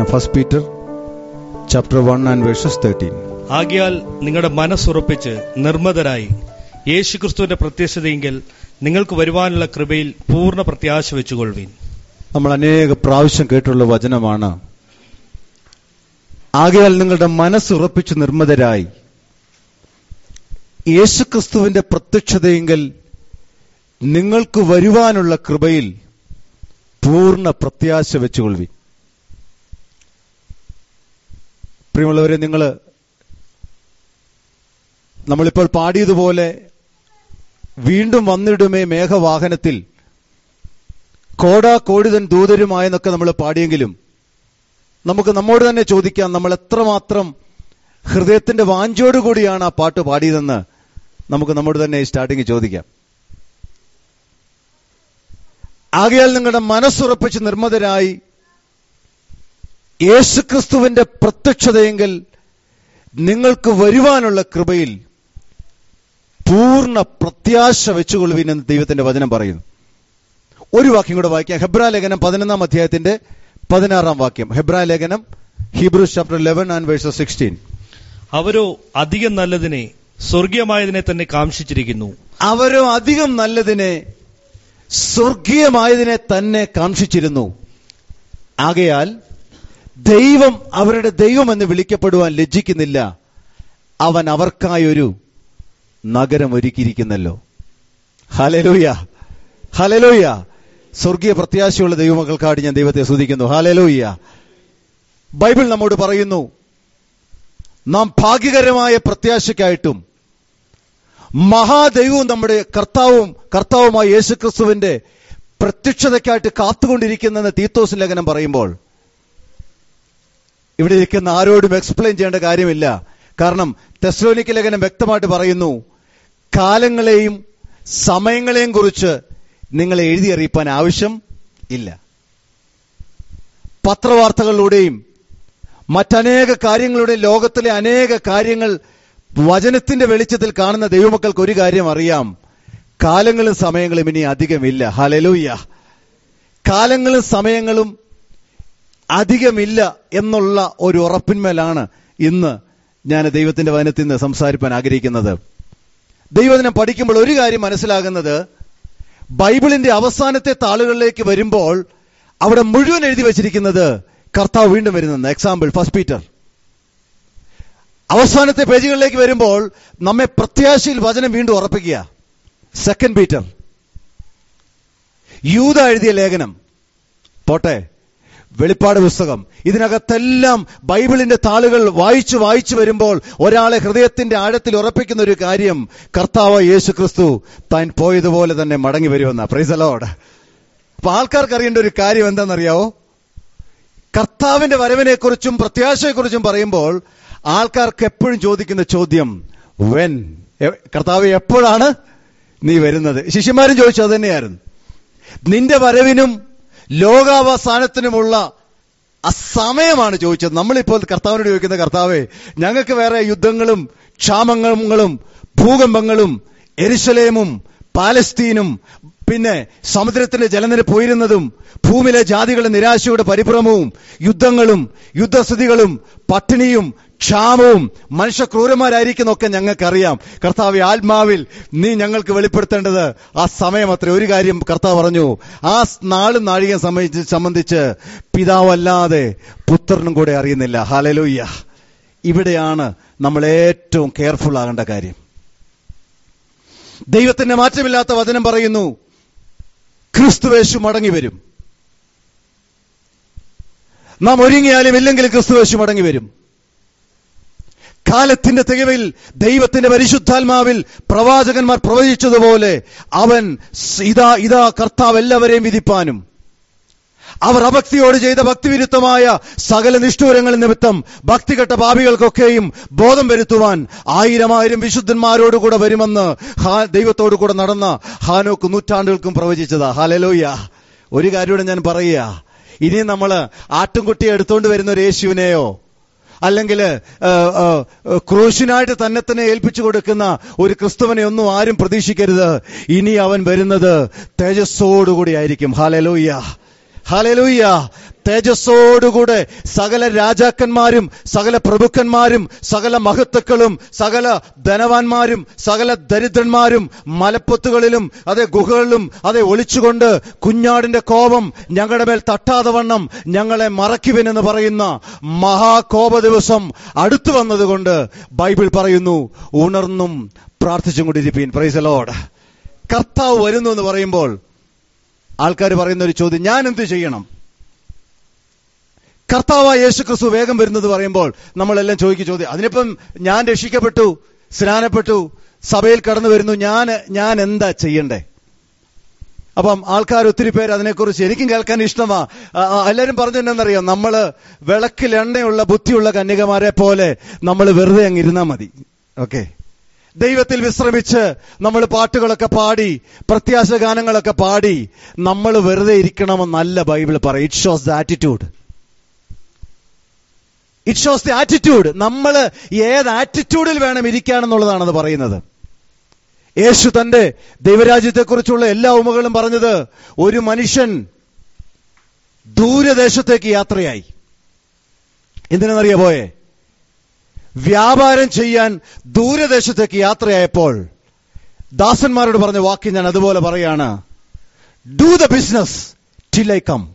വാക്യം first Peter chapter one and verses thirteen ആകയാൽ നിങ്ങളുടെ മനസ്സുറപ്പിച്ച് നിർമ്മതരായി യേശുക്രിസ്തുവിന്റെ പ്രത്യക്ഷതയെങ്കിൽ നിങ്ങൾക്ക് വരുവാനുള്ള കൃപയിൽ പൂർണ്ണ പ്രത്യാശ വെച്ചുകൊള്ളുവീൻ നമ്മൾ അനേക പ്രാവശ്യം കേട്ടുള്ള വചനമാണ് ആകയാൽ നിങ്ങളുടെ മനസ്സുറപ്പിച്ച് നിർമ്മതരായി യേശുക്രിസ്തുവിന്റെ പ്രത്യക്ഷതയെങ്കിൽ നിങ്ങൾക്ക് വരുവാനുള്ള കൃപയിൽ പൂർണ്ണ പ്രത്യാശ വെച്ചുകൊള്ളുവി പ്രിയമുള്ളവരെ നിങ്ങൾ നമ്മളിപ്പോൾ പാടിയതുപോലെ വീണ്ടും വന്നിടുമേ മേഘവാഹനത്തിൽ കോടാ കോടിതൻ ദൂതരുമായെന്നൊക്കെ നമ്മൾ പാടിയെങ്കിലും നമുക്ക് നമ്മോട് തന്നെ ചോദിക്കാം നമ്മൾ എത്രമാത്രം ഹൃദയത്തിന്റെ വാഞ്ചോടുകൂടിയാണ് ആ പാട്ട് പാടിയതെന്ന് നമുക്ക് നമ്മോട് തന്നെ ഈ സ്റ്റാർട്ടിങ് ചോദിക്കാം ആകയാൽ നിങ്ങളുടെ മനസ്സുറപ്പിച്ച് നിർമ്മതരായി യേശുക്രിസ്തുവിന്റെ പ്രത്യക്ഷതയെങ്കിൽ നിങ്ങൾക്ക് വരുവാനുള്ള കൃപയിൽ പൂർണ്ണ പ്രത്യാശ വെച്ചുകൊള്ളുവിൻ എന്ന് ദൈവത്തിന്റെ വചനം പറയുന്നു ഒരു വാക്യം കൂടെ വായിക്കാം ഹെബ്രാ ലേഖനം പതിനൊന്നാം അധ്യായത്തിന്റെ പതിനാറാം വാക്യം ഹെബ്രാ ലേഖനം Hebrews chapter eleven and verses sixteen അവരോ അധികം നല്ലതിനെ സ്വർഗീയമായതിനെ തന്നെ കാംക്ഷിച്ചിരിക്കുന്നു അവരോ അധികം നല്ലതിനെ സ്വർഗീയമായതിനെ തന്നെ കാംക്ഷിച്ചിരുന്നു ആകയാൽ ദൈവം അവരുടെ ദൈവമെന്ന് വിളിക്കപ്പെടുവാൻ ലജ്ജിക്കുന്നില്ല അവൻ അവർക്കായൊരു നഗരം ഒരുക്കിയിരിക്കുന്നല്ലോ ഹലലൂയ ഹലലൂയ സ്വർഗീയ പ്രത്യാശയുള്ള ദൈവമക്കൾക്കാട് ഞാൻ ദൈവത്തെ സ്തുതിക്കുന്നു ഹലലൂയ ബൈബിൾ നമ്മോട് പറയുന്നു നാം ഭാഗ്യകരമായ പ്രത്യാശയ്ക്കായിട്ടും മഹാദൈവവും നമ്മുടെ കർത്താവും കർത്താവുമായ യേശുക്രിസ്തുവിന്റെ പ്രത്യക്ഷതയ്ക്കായിട്ട് കാത്തുകൊണ്ടിരിക്കുന്നെന്ന് തീത്തോസ് ലേഖനം പറയുമ്പോൾ ഇവിടെ ഇരിക്കുന്ന ആരോടും എക്സ്പ്ലെയിൻ ചെയ്യേണ്ട കാര്യമില്ല കാരണം തെസ്ലോനിക്ക് ലേഖനം വ്യക്തമായിട്ട് പറയുന്നു കാലങ്ങളെയും സമയങ്ങളെയും കുറിച്ച് നിങ്ങളെ എഴുതി അറിയിപ്പാൻ ആവശ്യം ഇല്ല പത്രവാർത്തകളിലൂടെയും മറ്റനേക കാര്യങ്ങളുടെ ലോകത്തിലെ അനേക കാര്യങ്ങൾ വചനത്തിന്റെ വെളിച്ചത്തിൽ കാണുന്ന ദൈവമക്കൾക്ക് ഒരു കാര്യം അറിയാം കാലങ്ങളും സമയങ്ങളും ഇനി അധികമില്ല ഹലലൂയ കാലങ്ങളും സമയങ്ങളും അധികമില്ല എന്നുള്ള ഒരു ഉറപ്പിന്മേലാണ് ഇന്ന് ഞാൻ ദൈവത്തിന്റെ വചനത്തിൽ നിന്ന് സംസാരിപ്പാൻ ആഗ്രഹിക്കുന്നത് ദൈവദിനം പഠിക്കുമ്പോൾ ഒരു കാര്യം മനസ്സിലാകുന്നത് ബൈബിളിന്റെ അവസാനത്തെ താളുകളിലേക്ക് വരുമ്പോൾ അവിടെ മുഴുവൻ എഴുതി വച്ചിരിക്കുന്നത് കർത്താവ് വീണ്ടും വരുന്നെന്ന് എക്സാമ്പിൾ ഫസ്റ്റ് പീറ്റർ അവസാനത്തെ പേജുകളിലേക്ക് വരുമ്പോൾ നമ്മെ പ്രത്യാശയിൽ വചനം വീണ്ടും ഉറപ്പിക്കുക സെക്കൻഡ് പീറ്റർ യൂത എഴുതിയ ലേഖനം പോട്ടെ വെളിപ്പാട് പുസ്തകം ഇതിനകത്തെല്ലാം ബൈബിളിന്റെ താളുകൾ വായിച്ചു വായിച്ചു വരുമ്പോൾ ഒരാളെ ഹൃദയത്തിന്റെ ആഴത്തിൽ ഉറപ്പിക്കുന്ന ഒരു കാര്യം കർത്താവ് യേശു ക്രിസ്തു താൻ പോയതുപോലെ തന്നെ മടങ്ങി വരുമെന്ന പ്രൈസലോട് അപ്പൊ ആൾക്കാർക്ക് അറിയേണ്ട ഒരു കാര്യം എന്താണെന്നറിയാവോ കർത്താവിന്റെ വരവിനെക്കുറിച്ചും പ്രത്യാശയെക്കുറിച്ചും പറയുമ്പോൾ ആൾക്കാർക്ക് എപ്പോഴും ചോദിക്കുന്ന ചോദ്യം വെൻ കർത്താവ് എപ്പോഴാണ് നീ വരുന്നത് ശിഷ്യന്മാരും ചോദിച്ചു അത് തന്നെയായിരുന്നു നിന്റെ വരവിനും ലോകാവസാനത്തിനുമുള്ള അസമയമാണ് ചോദിച്ചത് നമ്മളിപ്പോൾ കർത്താവിനോട് ചോദിക്കുന്ന കർത്താവേ ഞങ്ങൾക്ക് വേറെ യുദ്ധങ്ങളും ക്ഷാമങ്ങളും ഭൂകമ്പങ്ങളും എരിശലേമും പാലസ്തീനും പിന്നെ സമുദ്രത്തിന്റെ ജലനിരപ്പ് ഉയരുന്നതും ഭൂമിയിലെ ജാതികളുടെ നിരാശയുടെ പരിഭ്രമവും യുദ്ധങ്ങളും യുദ്ധസ്ഥിതികളും പട്ടിണിയും ക്ഷാമവും മനുഷ്യ ക്രൂരന്മാരായിരിക്കുന്നൊക്കെ ഞങ്ങൾക്കറിയാം കർത്താവ് ആത്മാവിൽ നീ ഞങ്ങൾക്ക് വെളിപ്പെടുത്തേണ്ടത് ആ സമയം അത്ര ഒരു കാര്യം കർത്താവ് പറഞ്ഞു ആ നാളും നാഴികം സംബന്ധിച്ച് സംബന്ധിച്ച് പിതാവല്ലാതെ പുത്രനും കൂടെ അറിയുന്നില്ല ഹലലൂയ്യ ഇവിടെയാണ് നമ്മൾ ഏറ്റവും കെയർഫുൾ ആകേണ്ട കാര്യം ദൈവത്തിന്റെ മാറ്റമില്ലാത്ത വചനം പറയുന്നു ക്രിസ്തുവേശു മടങ്ങി വരും നാം ഒരുങ്ങിയാലും ഇല്ലെങ്കിലും ക്രിസ്തുവേശു മടങ്ങി വരും കാലത്തിന്റെ തികവിൽ ദൈവത്തിന്റെ പരിശുദ്ധാത്മാവിൽ പ്രവാചകന്മാർ പ്രവചിച്ചതുപോലെ അവൻ ഇതാ ഇതാ കർത്താവ് എല്ലാവരെയും വിധിപ്പാനും അവർ അഭക്തിയോട് ചെയ്ത ഭക്തിവിരുദ്ധമായ സകല നിഷ്ഠൂരങ്ങൾ നിമിത്തം ഭക്തികെട്ട പാപികൾക്കൊക്കെയും ബോധം വരുത്തുവാൻ ആയിരം ആയിരം വിശുദ്ധന്മാരോടുകൂടെ വരുമെന്ന് ദൈവത്തോടു കൂടെ നടന്ന ഹാനോക്ക് നൂറ്റാണ്ടുകൾക്കും പ്രവചിച്ചതാ ഹാലലോയ്യ ഒരു കാര്യം ഞാൻ പറയുക ഇനി നമ്മൾ ആട്ടുംകുട്ടിയെ എടുത്തുകൊണ്ട് വരുന്ന ഒരു യേശുവിനെയോ അല്ലെങ്കിൽ ക്രൂശിനായിട്ട് തന്നെ തന്നെ ഏൽപ്പിച്ചു കൊടുക്കുന്ന ഒരു ക്രിസ്തുവിനെ ഒന്നും ആരും പ്രതീക്ഷിക്കരുത് ഇനി അവൻ വരുന്നത് തേജസ്സോടുകൂടി ആയിരിക്കും ഹാലലൂയ്യ ഹലലൂയ്യ തേജസ്സോടുകൂടെ സകല രാജാക്കന്മാരും സകല പ്രഭുക്കന്മാരും സകല മഹത്തുക്കളും സകല ധനവാന്മാരും സകല ദരിദ്രന്മാരും മലപ്പൊത്തുകളിലും അതെ ഗുഹകളിലും അതെ ഒളിച്ചുകൊണ്ട് കുഞ്ഞാടിന്റെ കോപം ഞങ്ങളുടെ മേൽ തട്ടാതെ വണ്ണം ഞങ്ങളെ മറയ്ക്കുവിനെന്ന് പറയുന്ന മഹാകോപ ദിവസം അടുത്തു വന്നതുകൊണ്ട് ബൈബിൾ പറയുന്നു ഉണർന്നും പ്രാർത്ഥിച്ചും കൊണ്ടിരിപ്പീൻ പ്രൈസ് ലോഡ് കർത്താവ് വരുന്നു എന്ന് പറയുമ്പോൾ ആൾക്കാർ പറയുന്ന ഒരു ചോദ്യം ഞാൻ എന്ത് ചെയ്യണം കർത്താവായ യേശു ക്രിസ്തു വേഗം വരുന്നത് പറയുമ്പോൾ നമ്മളെല്ലാം ചോദിക്കും ചോദ്യം അതിനിപ്പം ഞാൻ രക്ഷിക്കപ്പെട്ടു സ്നാനപ്പെട്ടു സഭയിൽ കടന്നു വരുന്നു ഞാൻ ഞാൻ എന്താ ചെയ്യണ്ടേ അപ്പം ആൾക്കാർ ഒത്തിരി പേര് അതിനെക്കുറിച്ച് എനിക്കും കേൾക്കാൻ ഇഷ്ടമാ ആ, ആ, എല്ലാവരും പറഞ്ഞെന്നറിയാം നമ്മള് വിളക്കിൽ എണ്ണയുള്ള ബുദ്ധിയുള്ള കന്യകമാരെ പോലെ നമ്മൾ വെറുതെ അങ്ങ് ഇരുന്നാ മതി ഓക്കെ ദൈവത്തിൽ വിശ്രമിച്ച് നമ്മൾ പാട്ടുകളൊക്കെ പാടി പ്രത്യാശ ഗാനങ്ങളൊക്കെ പാടി നമ്മൾ വെറുതെ ഇരിക്കണമെന്നല്ല ബൈബിൾ പറയും it shows the attitude it shows the attitude നമ്മൾ ഏത് ആറ്റിറ്റ്യൂഡിൽ വേണം ഇരിക്കാനെന്നുള്ളതാണ് അത് പറയുന്നത് യേശു തന്റെ ദൈവരാജ്യത്തെക്കുറിച്ചുള്ള എല്ലാ ഉമകളും പറഞ്ഞത് ഒരു മനുഷ്യൻ ദൂരദേശത്തേക്ക് യാത്രയായി എന്തിനെന്നറിയ പോയെ വ്യാപാരം ചെയ്യാൻ ദൂരദേശത്തേക്ക് യാത്രയായപ്പോൾ ദാസന്മാരോട് പറഞ്ഞ വാക്യം ഞാൻ അതുപോലെ പറയാണ് do the business till I come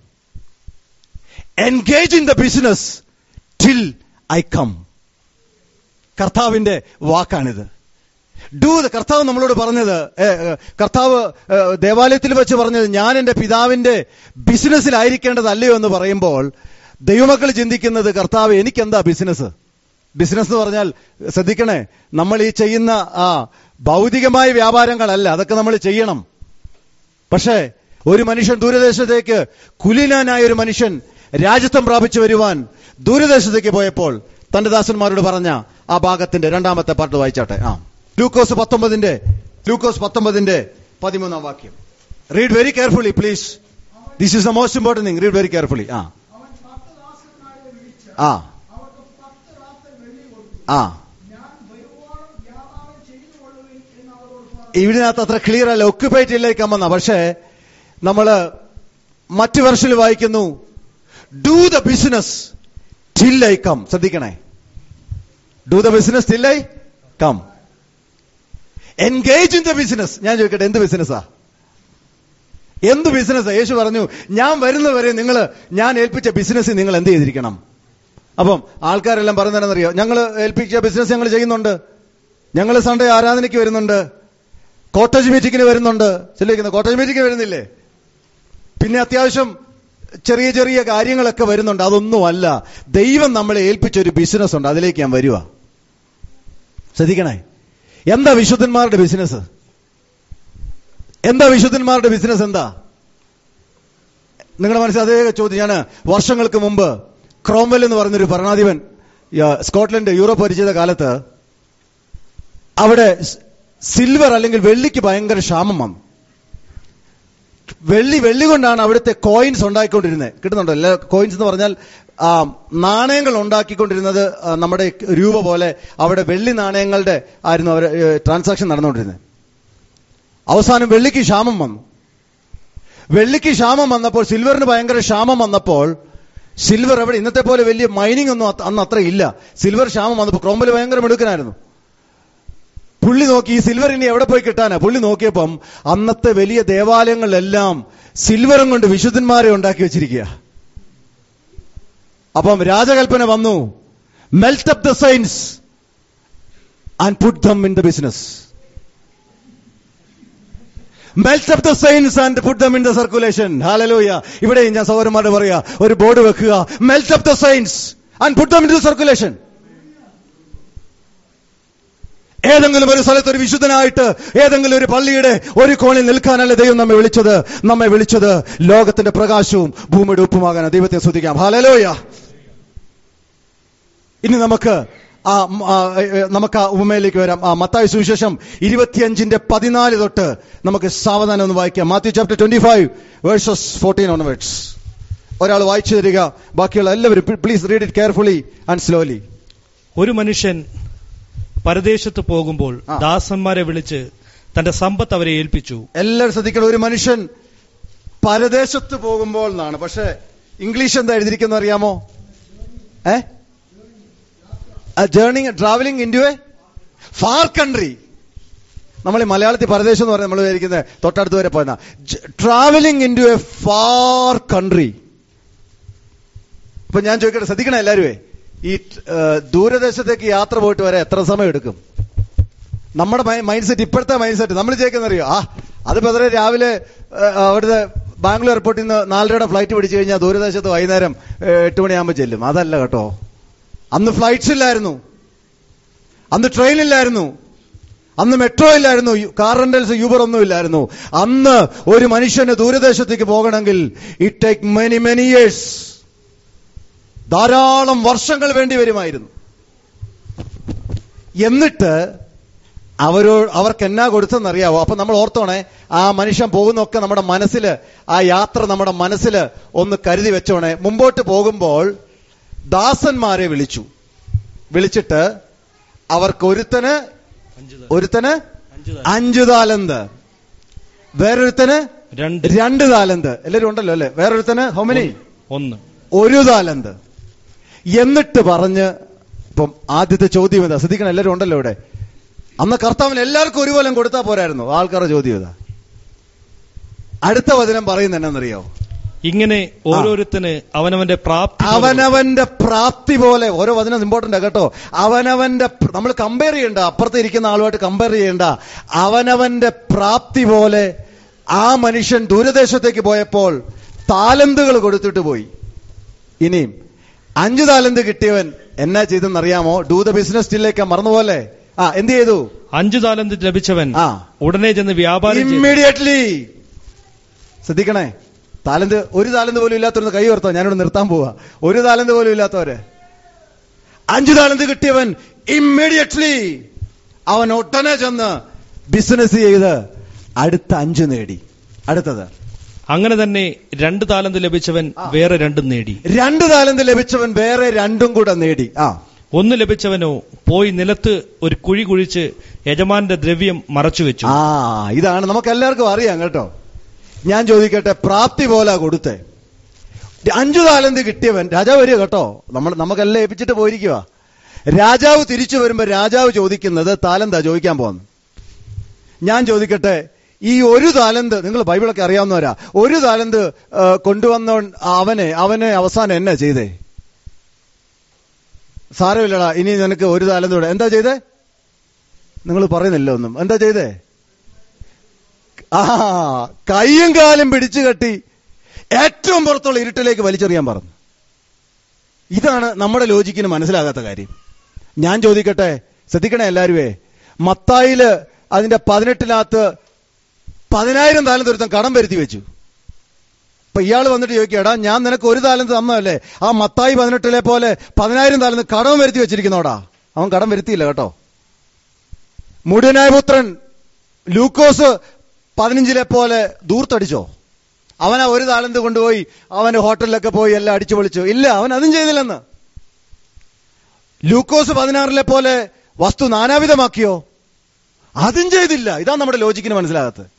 engage in the business till I come കർത്താവിന്റെ വാക്കാണിത് ഡൂ കർത്താവ് നമ്മളോട് പറഞ്ഞത് ഏ, ഏ, കർത്താവ് ഏ, ദേവാലയത്തിൽ വെച്ച് പറഞ്ഞത് ഞാൻ എന്റെ പിതാവിന്റെ ബിസിനസ്സിലായിരിക്കേണ്ടതല്ലയോ എന്ന് പറയുമ്പോൾ ദൈവമക്കൾ ചിന്തിക്കുന്നത് കർത്താവ് എനിക്കെന്താ ബിസിനസ് ബിസിനസ് എന്ന് പറഞ്ഞാൽ ശ്രദ്ധിക്കണേ നമ്മൾ ഈ ചെയ്യുന്ന ആ ഭൗതികമായ വ്യാപാരങ്ങളല്ല അതൊക്കെ നമ്മൾ ചെയ്യണം പക്ഷേ ഒരു മനുഷ്യൻ ദൂരദേശത്തേക്ക് കുലീനാനായ ഒരു മനുഷ്യൻ രാജ്യത്വം പ്രാപിച്ചു വരുവാൻ ദൂരദേശത്തേക്ക് പോയപ്പോൾ തന്റെ ദാസന്മാരോട് പറഞ്ഞ ആ ഭാഗത്തിന്റെ രണ്ടാമത്തെ പാട്ട് വായിച്ചാട്ടെ ആ ലൂക്കോസ് പത്തൊമ്പതിന്റെ ലൂക്കോസ് പത്തൊമ്പതിന്റെ പതിമൂന്നാം വാക്യം read very carefully please this is the most important thing read very carefully ആ അവൻ പത്ത് ദാസന്മാരെ വിളിച്ച് ആ അവർക്ക് പത്ത് റാത്തൽ വെള്ളി കൊടുത്തു ആ ഞാൻ വരുവോളം വ്യാപാരം ചെയ്തു കൊള്ളുവിൻ എന്ന് അവരോട് പറഞ്ഞു ഇതിനകത്ത് അത്ര ക്ലിയർ അല്ല ഒക്യുപ്പൈറ്റിലേക്ക് അമ്മന്ന പക്ഷേ നമ്മള് മറ്റു വെർഷനിൽ വായിക്കുന്നു do the business till I come ശ്രദ്ധിക്കണേ do the business till I come engage in the business ഞാൻ ചോദിക്കട്ടെ എന്ത് ബിസിനസ്സാ എന്ത് ബിസിനസ്സാ യേശു പറഞ്ഞു ഞാൻ വരുന്നവരെ നിങ്ങൾ ഞാൻ ഏൽപ്പിച്ച ബിസിനസ് നിങ്ങൾ എന്ത് ചെയ്തിരിക്കണം അപ്പം ആൾക്കാരെല്ലാം പറയുന്നതെന്നറിയോ ഞങ്ങൾ ഏൽപ്പിച്ച ബിസിനസ് ഞങ്ങൾ ചെയ്യുന്നുണ്ട് ഞങ്ങൾ സൺഡേ ആരാധനയ്ക്ക് വരുന്നുണ്ട് കോട്ടേജ് മീറ്റിങ്ങിന് വരുന്നുണ്ട് ചിലയിക്കുന്ന കോട്ടേജ് മീറ്റിങ്ങിന് വരുന്നില്ലേ പിന്നെ അത്യാവശ്യം ചെറിയ ചെറിയ കാര്യങ്ങളൊക്കെ വരുന്നുണ്ട് അതൊന്നുമല്ല ദൈവം നമ്മളെ ഏൽപ്പിച്ച ഒരു ബിസിനസ് ഉണ്ട് അതിലേക്ക് ഞാൻ വരുക ശ്രദ്ധിക്കണേ എന്താ വിശുദ്ധന്മാരുടെ ബിസിനസ് എന്താ വിശുദ്ധന്മാരുടെ ബിസിനസ് എന്താ നിങ്ങളുടെ മനസ്സിൽ അതേ ചോദ്യം ഞാൻ വർഷങ്ങൾക്ക് മുമ്പ് ക്രോംവെൽ എന്ന് പറഞ്ഞൊരു ഭരണാധിപൻ യ, സ്കോട്ട്ലൻഡ് യൂറോപ്പ് ഭരിച്ച കാലത്ത് അവിടെ സ് സിൽവർ അല്ലെങ്കിൽ വെള്ളിക്ക് ഭയങ്കര ക്ഷാമം വന്നു വെള്ളി വെള്ളി കൊണ്ടാണ് അവിടുത്തെ കോയിൻസ് ഉണ്ടാക്കിക്കൊണ്ടിരുന്നത് കിട്ടുന്നുണ്ടോ എല്ലാ കോയിൻസ് എന്ന് പറഞ്ഞാൽ ആ, നാണയങ്ങൾ ഉണ്ടാക്കിക്കൊണ്ടിരുന്നത് ആ, നമ്മുടെ രൂപ പോലെ അവിടെ വെള്ളി നാണയങ്ങളുടെ ആയിരുന്നു അവർ ട്രാൻസാക്ഷൻ നടന്നുകൊണ്ടിരുന്നത് അവസാനം വെള്ളിക്ക് ക്ഷാമം വന്നു വെള്ളിക്ക് ക്ഷാമം വന്നപ്പോൾ സിൽവറിന് ഭയങ്കര ക്ഷാമം വന്നപ്പോൾ സിൽവർ എവിടെ ഇന്നത്തെ പോലെ വലിയ മൈനിങ് ഒന്നും അത്ത- അന്ന് അത്ര ഇല്ല സിൽവർ ക്ഷാമം വന്നപ്പോൾ ക്രോമ്പൽ ഭയങ്കര മിടുക്കനായിരുന്നു പുള്ളി നോക്കി ഈ സിൽവർ ഇനി എവിടെ പോയി കിട്ടാനാ പുള്ളി നോക്കിയപ്പം അന്നത്തെ വലിയ ദേവാലയങ്ങളിലെല്ലാം സിൽവറും കൊണ്ട് വിശുദ്ധന്മാരെ ഉണ്ടാക്കി വെച്ചിരിക്കുക അപ്പം രാജകൽപ്പന വന്നു melt up the signs and put them in the business melt up the signs and put them in the circulation hallelujah ഇവിടെ ഞാൻ സഹോദരന്മാരോട് പറയാ ഒരു ബോർഡ് വെക്കുക melt up the signs and put them in the circulation ഏതെങ്കിലും ഒരു സ്ഥലത്ത് ഒരു വിശുദ്ധനായിട്ട് ഏതെങ്കിലും ഒരു പള്ളിയുടെ ഒരു കോണിൽ നിൽക്കാനല്ല ദൈവം നമ്മെ വിളിച്ചത് നമ്മെ വിളിച്ചത് ലോകത്തിന്റെ പ്രകാശവും ഭൂമിയുടെ ഉപ്പുമാകാൻ ദൈവത്തെ ശ്രദ്ധിക്കാം ഹാലലോയ ഇനി നമുക്ക് ആ ഉം, ആ, ഏ, ഏ, നമുക്ക് ആ ഉപമയിലേക്ക് വരാം ആ മത്തായ സുവിശേഷം ഇരുപത്തിയഞ്ചിന്റെ പതിനാല് തൊട്ട് നമുക്ക് സാവധാനം ഒന്ന് വായിക്കാം Matthew chapter twenty five verses fourteen onwards ഒരാൾ വായിച്ചു തരിക ബാക്കിയുള്ള എല്ലാവരും please read it carefully and slowly ഒരു മനുഷ്യൻ പരദേശത്ത് പോകുമ്പോൾ ആ. ദാസന്മാരെ വിളിച്ച് തന്റെ സമ്പത്ത് അവരെ ഏൽപ്പിച്ചു എല്ലാവരും ശ്രദ്ധിക്കണം ഒരു മനുഷ്യൻ പരദേശത്ത് പോകുമ്പോൾ എന്നാണ് പക്ഷെ ഇംഗ്ലീഷ് എന്താ എഴുതിയിരിക്കുന്ന അറിയാമോ a journeying travelling into a far country നമ്മൾ ഈ മലയാളത്തിൽ പരദേശം എന്ന് പറഞ്ഞാൽ നമ്മൾ വിചാരിക്കുന്നത് തൊട്ടടുത്ത് വരെ പോയെന്ന travelling into a far country ഇപ്പൊ ഞാൻ ചോദിക്കട്ടെ ശ്രദ്ധിക്കണം എല്ലാവരുമേ ഈ ഏഹ്, ദൂരദേശത്തേക്ക് യാത്ര പോയിട്ട് വരെ എത്ര സമയം എടുക്കും നമ്മുടെ മൈൻഡ് സെറ്റ് ഇപ്പോഴത്തെ മൈൻഡ് സെറ്റ് നമ്മൾ ചോദിക്കുന്നറിയോ ആ അതിപ്പോ അത്ര രാവിലെ ഏഹ്, അവിടുത്തെ ബാംഗ്ലൂർ എയർപോർട്ടിൽ നിന്ന് നാലരയുടെ ഫ്ലൈറ്റ് പിടിച്ചു കഴിഞ്ഞാൽ ദൂരദേശത്ത് വൈകുന്നേരം ഏഹ്, എട്ട് മണിയാകുമ്പോൾ ചെല്ലും അതല്ല കേട്ടോ അന്ന് ഫ്ലൈറ്റ്സ് ഇല്ലായിരുന്നു അന്ന് ട്രെയിൻ ഇല്ലായിരുന്നു അന്ന് മെട്രോ ഇല്ലായിരുന്നു യു- കാർ റെന്റൽസ് യൂബർ ഒന്നും ഇല്ലായിരുന്നു അന്ന് ഒരു മനുഷ്യന് ദൂരദേശത്തേക്ക് പോകണമെങ്കിൽ it take many many years ധാരാളം വർഷങ്ങൾ വേണ്ടി വരുമായിരുന്നു എന്നിട്ട് അവരോ അവർക്ക് എന്നാ കൊടുത്തെന്നറിയാവോ അപ്പൊ നമ്മൾ ഓർത്തോണേ ആ മനുഷ്യൻ പോകുന്നൊക്കെ നമ്മുടെ മനസ്സിൽ ആ യാത്ര നമ്മുടെ മനസ്സിൽ ഒന്ന് കരുതി വെച്ചോണേ മുമ്പോട്ട് പോകുമ്പോൾ ദാസന്മാരെ വിളിച്ചു വിളിച്ചിട്ട് അവർക്ക് ഒരുത്തന് അഞ്ച് താ- ഒരുത്തന് അഞ്ച് താ- അഞ്ചു താലന്ത് വേറൊരുത്തന് രണ്ട് രണ്ട് താലന്ത് എല്ലാവരും ഉണ്ടല്ലോ അല്ലെ വേറൊരുത്തന് ഹോമനി ഒന്ന് ഒരു താലന്ത് എന്നിട്ട് പറഞ്ഞ് ഇപ്പം ആദ്യത്തെ ചോദ്യം ഇതാ ശ്രദ്ധിക്കണം എല്ലാവരും ഉണ്ടല്ലോ ഇവിടെ അന്ന് കർത്താവിന് എല്ലാവർക്കും ഒരു കൊല്ലം കൊടുത്താൽ പോരായിരുന്നു ആൾക്കാരുടെ ചോദ്യം ഇതാ അടുത്ത വചനം പറയുന്ന എന്നറിയോ ഇങ്ങനെ ഓരോരുത്തന് അവനവന്റെ പ്രാപ്തി പോലെ അവനവന്റെ പ്രാപ്തി പോലെ ഓരോ വചനം ഇമ്പോർട്ടന്റ് കേട്ടോ അവനവന്റെ പ്ര- നമ്മൾ കമ്പയർ ചെയ്യണ്ട അപ്പുറത്ത് ഇരിക്കുന്ന ആളുമായിട്ട് കമ്പയർ ചെയ്യണ്ട അവനവന്റെ പ്രാപ്തി പോലെ ആ മനുഷ്യൻ ദൂരദേശത്തേക്ക് പോയപ്പോൾ താലന്തുകൾ കൊടുത്തിട്ട് പോയി ഇനിയും അഞ്ചു താലന്ത് കിട്ടിയവൻ എന്നാ ചെയ്തെന്നറിയാമോ ഡൂ ദ ബിസിനസ് സ്റ്റില്ലേക്ക് മറന്നുപോലെ ആ എന്ത് ചെയ്തു അഞ്ചു താലന്ത് ലഭിച്ചവൻ ആ. ഉടനെ ചെന്ന് വ്യാപാരം ചെയ്തു. ഇമ്മീഡിയറ്റ്ലി ശ്രദ്ധിക്കണേ താലന്ത് ഒരു താലന്ത് പോലും ഇല്ലാത്തവരുന്ന് കൈ ഉയർത്തോ ഞാനിവിടെ നിർത്താൻ പോവാ ഒരു താലന്ത് പോലും ഇല്ലാത്തവര് അഞ്ചു താലന്ത് കിട്ടിയവൻ ഇമ്മീഡിയറ്റ്ലി അവൻ ഒട്ടനെ ചെന്ന് ബിസിനസ് ചെയ്ത് അടുത്ത അഞ്ചു നേടി അടുത്തത് അങ്ങനെ തന്നെ രണ്ട് താലന്ത് ലഭിച്ചവൻ വേറെ രണ്ടും നേടി രണ്ട് താലന്ത് ലഭിച്ചവൻ വേറെ രണ്ടും കൂടെ നേടി ആ ഒന്ന് ലഭിച്ചവനോ പോയി നിലത്ത് ഒരു കുഴി കുഴിച്ച് യജമാന്റെ ദ്രവ്യം മറച്ചു വെച്ചു ആ ഇതാണ് നമുക്ക് എല്ലാവർക്കും അറിയാം കേട്ടോ ഞാൻ ചോദിക്കട്ടെ പ്രാപ്തി പോലെ കൊടുത്തേ അഞ്ചു താലന്ത് കിട്ടിയവൻ രാജാവ് വരിക കേട്ടോ നമ്മൾ നമുക്കെല്ലാം ഏൽപ്പിച്ചിട്ട് പോയിരിക്കുക രാജാവ് തിരിച്ചു വരുമ്പോ രാജാവ് ചോദിക്കുന്നത് താലന്താ ചോദിക്കാൻ പോകുന്നു ഞാൻ ചോദിക്കട്ടെ ഈ ഒരു താലന്ത് നിങ്ങൾ ബൈബിളൊക്കെ അറിയാവുന്നവരാ ഒരു താലന്ത് ആ, കൊണ്ടുവന്ന അവനെ അവനെ അവസാനം എന്നാ ചെയ്തേ സാരമില്ലടാ ഇനി നിനക്ക് ഒരു താലന്ത് കൂടെ എന്താ ചെയ്തേ നിങ്ങൾ പറയുന്നില്ല ഒന്നും എന്താ ചെയ്തേ ആ കൈയും കാലും പിടിച്ചു കെട്ടി ഏറ്റവും പുറത്തുള്ള ഇരുട്ടിലേക്ക് വലിച്ചെറിയാൻ പറഞ്ഞു ഇതാണ് നമ്മുടെ ലോജിക്കിന് മനസ്സിലാകാത്ത കാര്യം ഞാൻ ചോദിക്കട്ടെ ശ്രദ്ധിക്കണേ എല്ലാരുവേ മത്തായില് അതിന്റെ പതിനെട്ടിനകത്ത് പതിനായിരം താലന്ത് ഒരുത്തൻ കടം വരുത്തി വെച്ചു അപ്പൊ ഇയാൾ വന്നിട്ട് ചോദിക്കടാ ഞാൻ നിനക്ക് ഒരു താലന്ത് തന്നതല്ലേ ആ മത്തായി പതിനെട്ടിലെ പോലെ പതിനായിരം താലന്ത് കടം വരുത്തി വെച്ചിരിക്കുന്നോടാ അവൻ കടം വരുത്തിയില്ല കേട്ടോ മുടിയനായ പുത്രൻ ലൂക്കോസ് പതിനഞ്ചിലെ പോലെ ദൂർത്തടിച്ചോ അവൻ ആ ഒരു താലന്ത് കൊണ്ടുപോയി അവന്റെ ഹോട്ടലിലൊക്കെ പോയി എല്ലാം അടിച്ചു പൊളിച്ചു ഇല്ല അവൻ അതും ചെയ്തില്ലെന്ന് ലൂക്കോസ് പതിനാറിലെ പോലെ വസ്തു നാനാവിധമാക്കിയോ അതും ചെയ്തില്ല ഇതാ നമ്മുടെ ലോജിക്കിന് മനസ്സിലാകത്ത്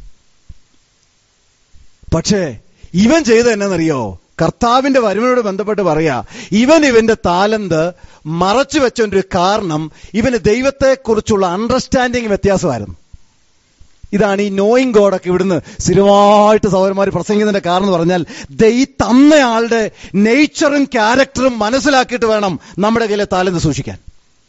പക്ഷേ ഇവൻ ചെയ്ത എന്നറിയോ കർത്താവിന്റെ വരവിനോട് ബന്ധപ്പെട്ട് പറയാ ഇവൻ ഇവന്റെ താലന്ത് മറച്ചു വെച്ചൊരു കാരണം ഇവന് ദൈവത്തെക്കുറിച്ചുള്ള അണ്ടർസ്റ്റാൻഡിങ് വ്യത്യാസമായിരുന്നു ഇതാണ് ഈ നോയിങ് ഗോഡൊക്കെ ഇവിടുന്ന് സ്ഥിരമായിട്ട് സഹോദരന്മാർ പ്രസംഗിക്കുന്നതിന്റെ കാരണം എന്ന് പറഞ്ഞാൽ ദേ ഈ തന്നയാളുടെ നേച്ചറും ക്യാരക്ടറും മനസ്സിലാക്കിയിട്ട് വേണം നമ്മുടെ കയ്യിലെ താലന്ത് സൂക്ഷിക്കാൻ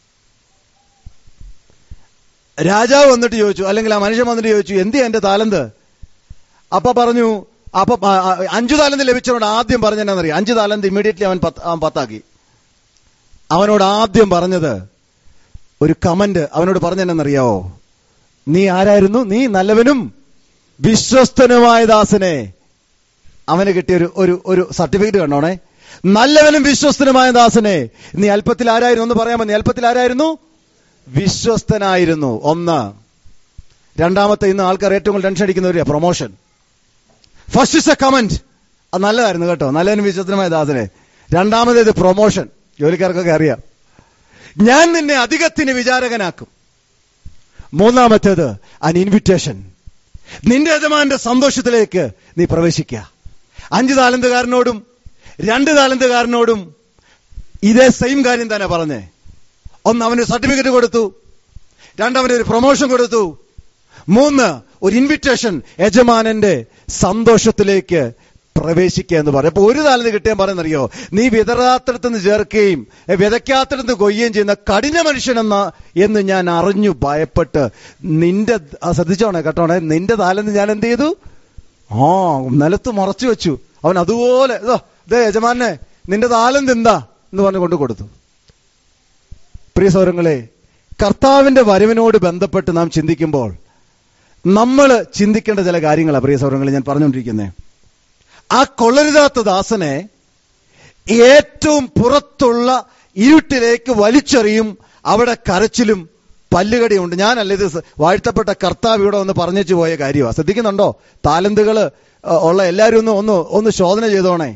രാജാവ് വന്നിട്ട് ചോദിച്ചു അല്ലെങ്കിൽ ആ മനുഷ്യൻ വന്നിട്ട് ചോദിച്ചു എന്തിയാ എന്റെ താലന്ത് അപ്പൊ പറഞ്ഞു അപ്പൊ ആ, ആ, അഞ്ചു താലന്ത് ലഭിച്ചവനോട് ആദ്യം പറഞ്ഞെന്നറിയാം അഞ്ചു താലന്ത് ഇമ്മീഡിയറ്റ്ലി അവൻ പത്ത് അവൻ പത്താക്കി അവനോട് ആദ്യം പറഞ്ഞത് ഒരു കമന്റ് അവനോട് പറഞ്ഞെന്നറിയാവോ നീ ആരായിരുന്നു നീ നല്ലവനും വിശ്വസ്തനുമായ ദാസനെ അവന് കിട്ടിയ ഒരു ഒരു ഒരു സർട്ടിഫിക്കറ്റ് കണ്ടോണേ നല്ലവനും വിശ്വസ്തനുമായ ദാസനെ നീ അല്പത്തിൽ ആരായിരുന്നു ഒന്ന് പറയാമോ നീ അല്പത്തിൽ ആരായിരുന്നു വിശ്വസ്തനായിരുന്നു ഒന്ന് രണ്ടാമത്തെ ഇന്ന് ആൾക്കാർ ഏറ്റവും കൂടുതൽ ടെൻഷൻ അടിക്കുന്നവരെയാ promotion first is a comment അത് നല്ലതായിരുന്നു കേട്ടോ നല്ലതിനും വിശ്വസ്തനുമായ ദാസനെ രണ്ടാമതേത് പ്രൊമോഷൻ ജോലിക്കാർക്കൊക്കെ അറിയാം ഞാൻ നിന്നെ അധികത്തിന് വിചാരകനാക്കും മൂന്നാമത്തേത് അൻ ഇൻവിറ്റേഷൻ നിന്റെ യജമാന്റെ സന്തോഷത്തിലേക്ക് നീ പ്രവേശിക്കുക അഞ്ച് താലന്തുകാരനോടും രണ്ട് താലന്തുകാരനോടും ഇതേ സെയിം കാര്യം തന്നെ പറഞ്ഞേ ഒന്ന് അവന് സർട്ടിഫിക്കറ്റ് കൊടുത്തു രണ്ടവന് ഒരു പ്രൊമോഷൻ കൊടുത്തു മൂന്ന് ഒരു ഇൻവിറ്റേഷൻ യജമാനന്റെ സന്തോഷത്തിലേക്ക് പ്രവേശിക്കുക എന്ന് പറയും അപ്പൊ ഒരു താലന്ത് കിട്ടിയാൽ പറയുന്നറിയോ നീ വിതറാത്തിടത്തുനിന്ന് ചേർക്കുകയും എ, വിതയ്ക്കാത്തിടത്ത് കൊയ്യുകയും ചെയ്യുന്ന കഠിന മനുഷ്യനെന്ന എന്ന് ഞാൻ അറിഞ്ഞു ഭയപ്പെട്ട് നിന്റെ ആ, ശ്രദ്ധിച്ചോണേ കേട്ടോണേ നിന്റെ താലന്ത് ഞാൻ എന്ത് ചെയ്തു ആ നിലത്ത് മറച്ചു വെച്ചു അവൻ അതുപോലെ ഇതോ ഇതേ യജമാനെ നിന്റെ താലന്ത് എന്താ എന്ന് പറഞ്ഞു കൊണ്ട് കൊടുത്തു പ്രിയ സൗരങ്ങളെ കർത്താവിന്റെ വരവിനോട് ബന്ധപ്പെട്ട് നാം ചിന്തിക്കുമ്പോൾ നമ്മൾ ചിന്തിക്കേണ്ട ചില കാര്യങ്ങളാണ് പ്രിയ സൗരങ്ങളെ ഞാൻ പറഞ്ഞുകൊണ്ടിരിക്കുന്നത് ആ കൊള്ളരുതാത്ത ദാസനെ ഏറ്റവും പുറത്തുള്ള ഇരുട്ടിലേക്ക് വലിച്ചെറിയും അവിടെ കരച്ചിലും പല്ലുകടിയുണ്ട് ഞാനല്ല ഇത് സ- വാഴ്ത്തപ്പെട്ട കർത്താവ് ഇവിടെ ഒന്ന് പറഞ്ഞേച്ചു പോയ കാര്യമാണ് ശ്രദ്ധിക്കുന്നുണ്ടോ താലന്തുകൾ ഉള്ള എല്ലാവരും ഒന്ന് ഒന്ന് ഒന്ന് ശോധന ചെയ്തോണേ